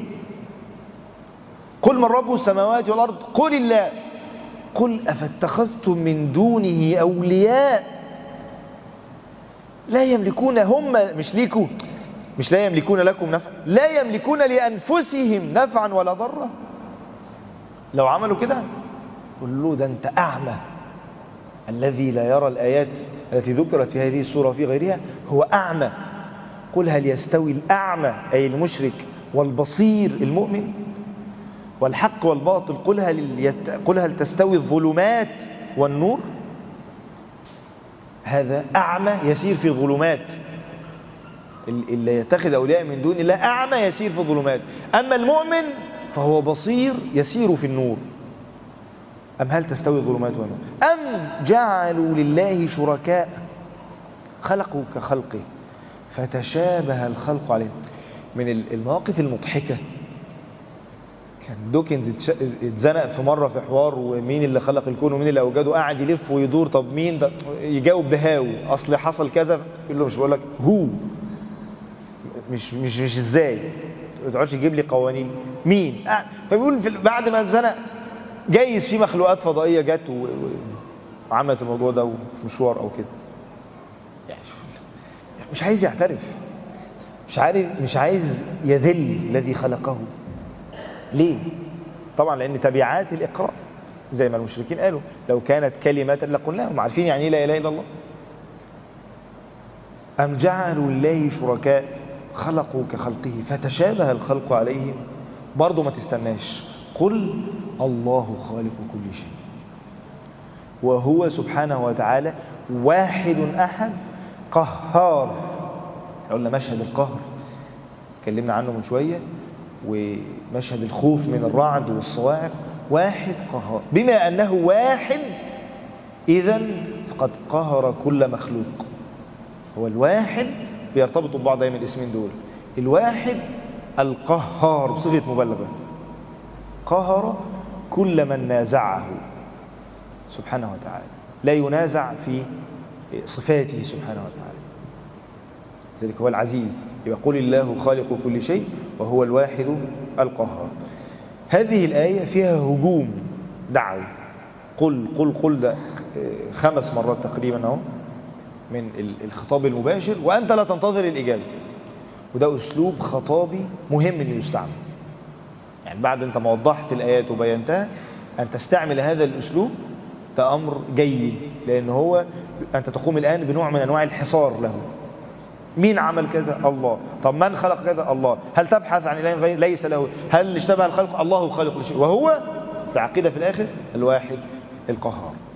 قل من رب السماوات والارض قل الله قل افاتخذتم من دونه اولياء لا يملكون هم مش ليكوا مش لا يملكون لكم نفعا لا يملكون لانفسهم نفعا ولا ضرا لو عملوا كده قل له ده انت اعمى الذي لا يرى الآيات التي ذكرت في هذه السورة وفي غيرها هو أعمى قل هل يستوي الأعمى أي المشرك والبصير المؤمن والحق والباطل قل هل, يت... قل هل تستوي الظلمات والنور هذا أعمى يسير في ظلمات اللي يتخذ أولياء من دون الله أعمى يسير في الظلمات أما المؤمن فهو بصير يسير في النور أم هل تستوي الظلمات والنور أم جعلوا لله شركاء خلقوا كخلقه فتشابه الخلق عليهم من المواقف المضحكة كان دوكنز اتزنق في مرة في حوار ومين اللي خلق الكون ومين اللي أوجده قاعد يلف ويدور طب مين ده يجاوب بهاو أصل حصل كذا يقول له مش بقول لك هو مش مش مش ازاي ما تقعدش تجيب لي قوانين مين آه. فبيقول بعد ما اتزنق جايز في مخلوقات فضائية جت و... وعملت الموضوع ده في مشوار او كده يعني مش عايز يعترف مش عارف مش عايز يذل الذي خلقه ليه طبعا لان تبعات الاقرار زي ما المشركين قالوا لو كانت كلمة لقلناهم عارفين يعني ايه لا اله الا الله ام جعلوا الله شركاء خلقوا كخلقه فتشابه الخلق عليهم برضه ما تستناش قل الله خالق كل شيء وهو سبحانه وتعالى واحد أحد قهار قلنا مشهد القهر اتكلمنا عنه من شوية ومشهد الخوف من الرعد والصواعق واحد قهار بما أنه واحد إذا فقد قهر كل مخلوق هو الواحد بيرتبطوا ببعض دايما الاسمين دول الواحد القهار بصيغة مبالغة قهر كل من نازعه سبحانه وتعالى لا ينازع في صفاته سبحانه وتعالى ذلك هو العزيز يقول الله خالق كل شيء وهو الواحد القهار هذه الآية فيها هجوم دعوي قل قل قل ده خمس مرات تقريبا اهو من الخطاب المباشر وأنت لا تنتظر الإجابة وده أسلوب خطابي مهم أن يستعمل يعني بعد أنت ما وضحت الآيات وبينتها أن تستعمل هذا الأسلوب ده أمر جيد لأن هو أنت تقوم الآن بنوع من أنواع الحصار له مين عمل كذا الله طب من خلق كذا الله هل تبحث عن إله غير ليس له هل اشتبه الخلق الله خالق كل شيء وهو العقيدة في الآخر الواحد القهار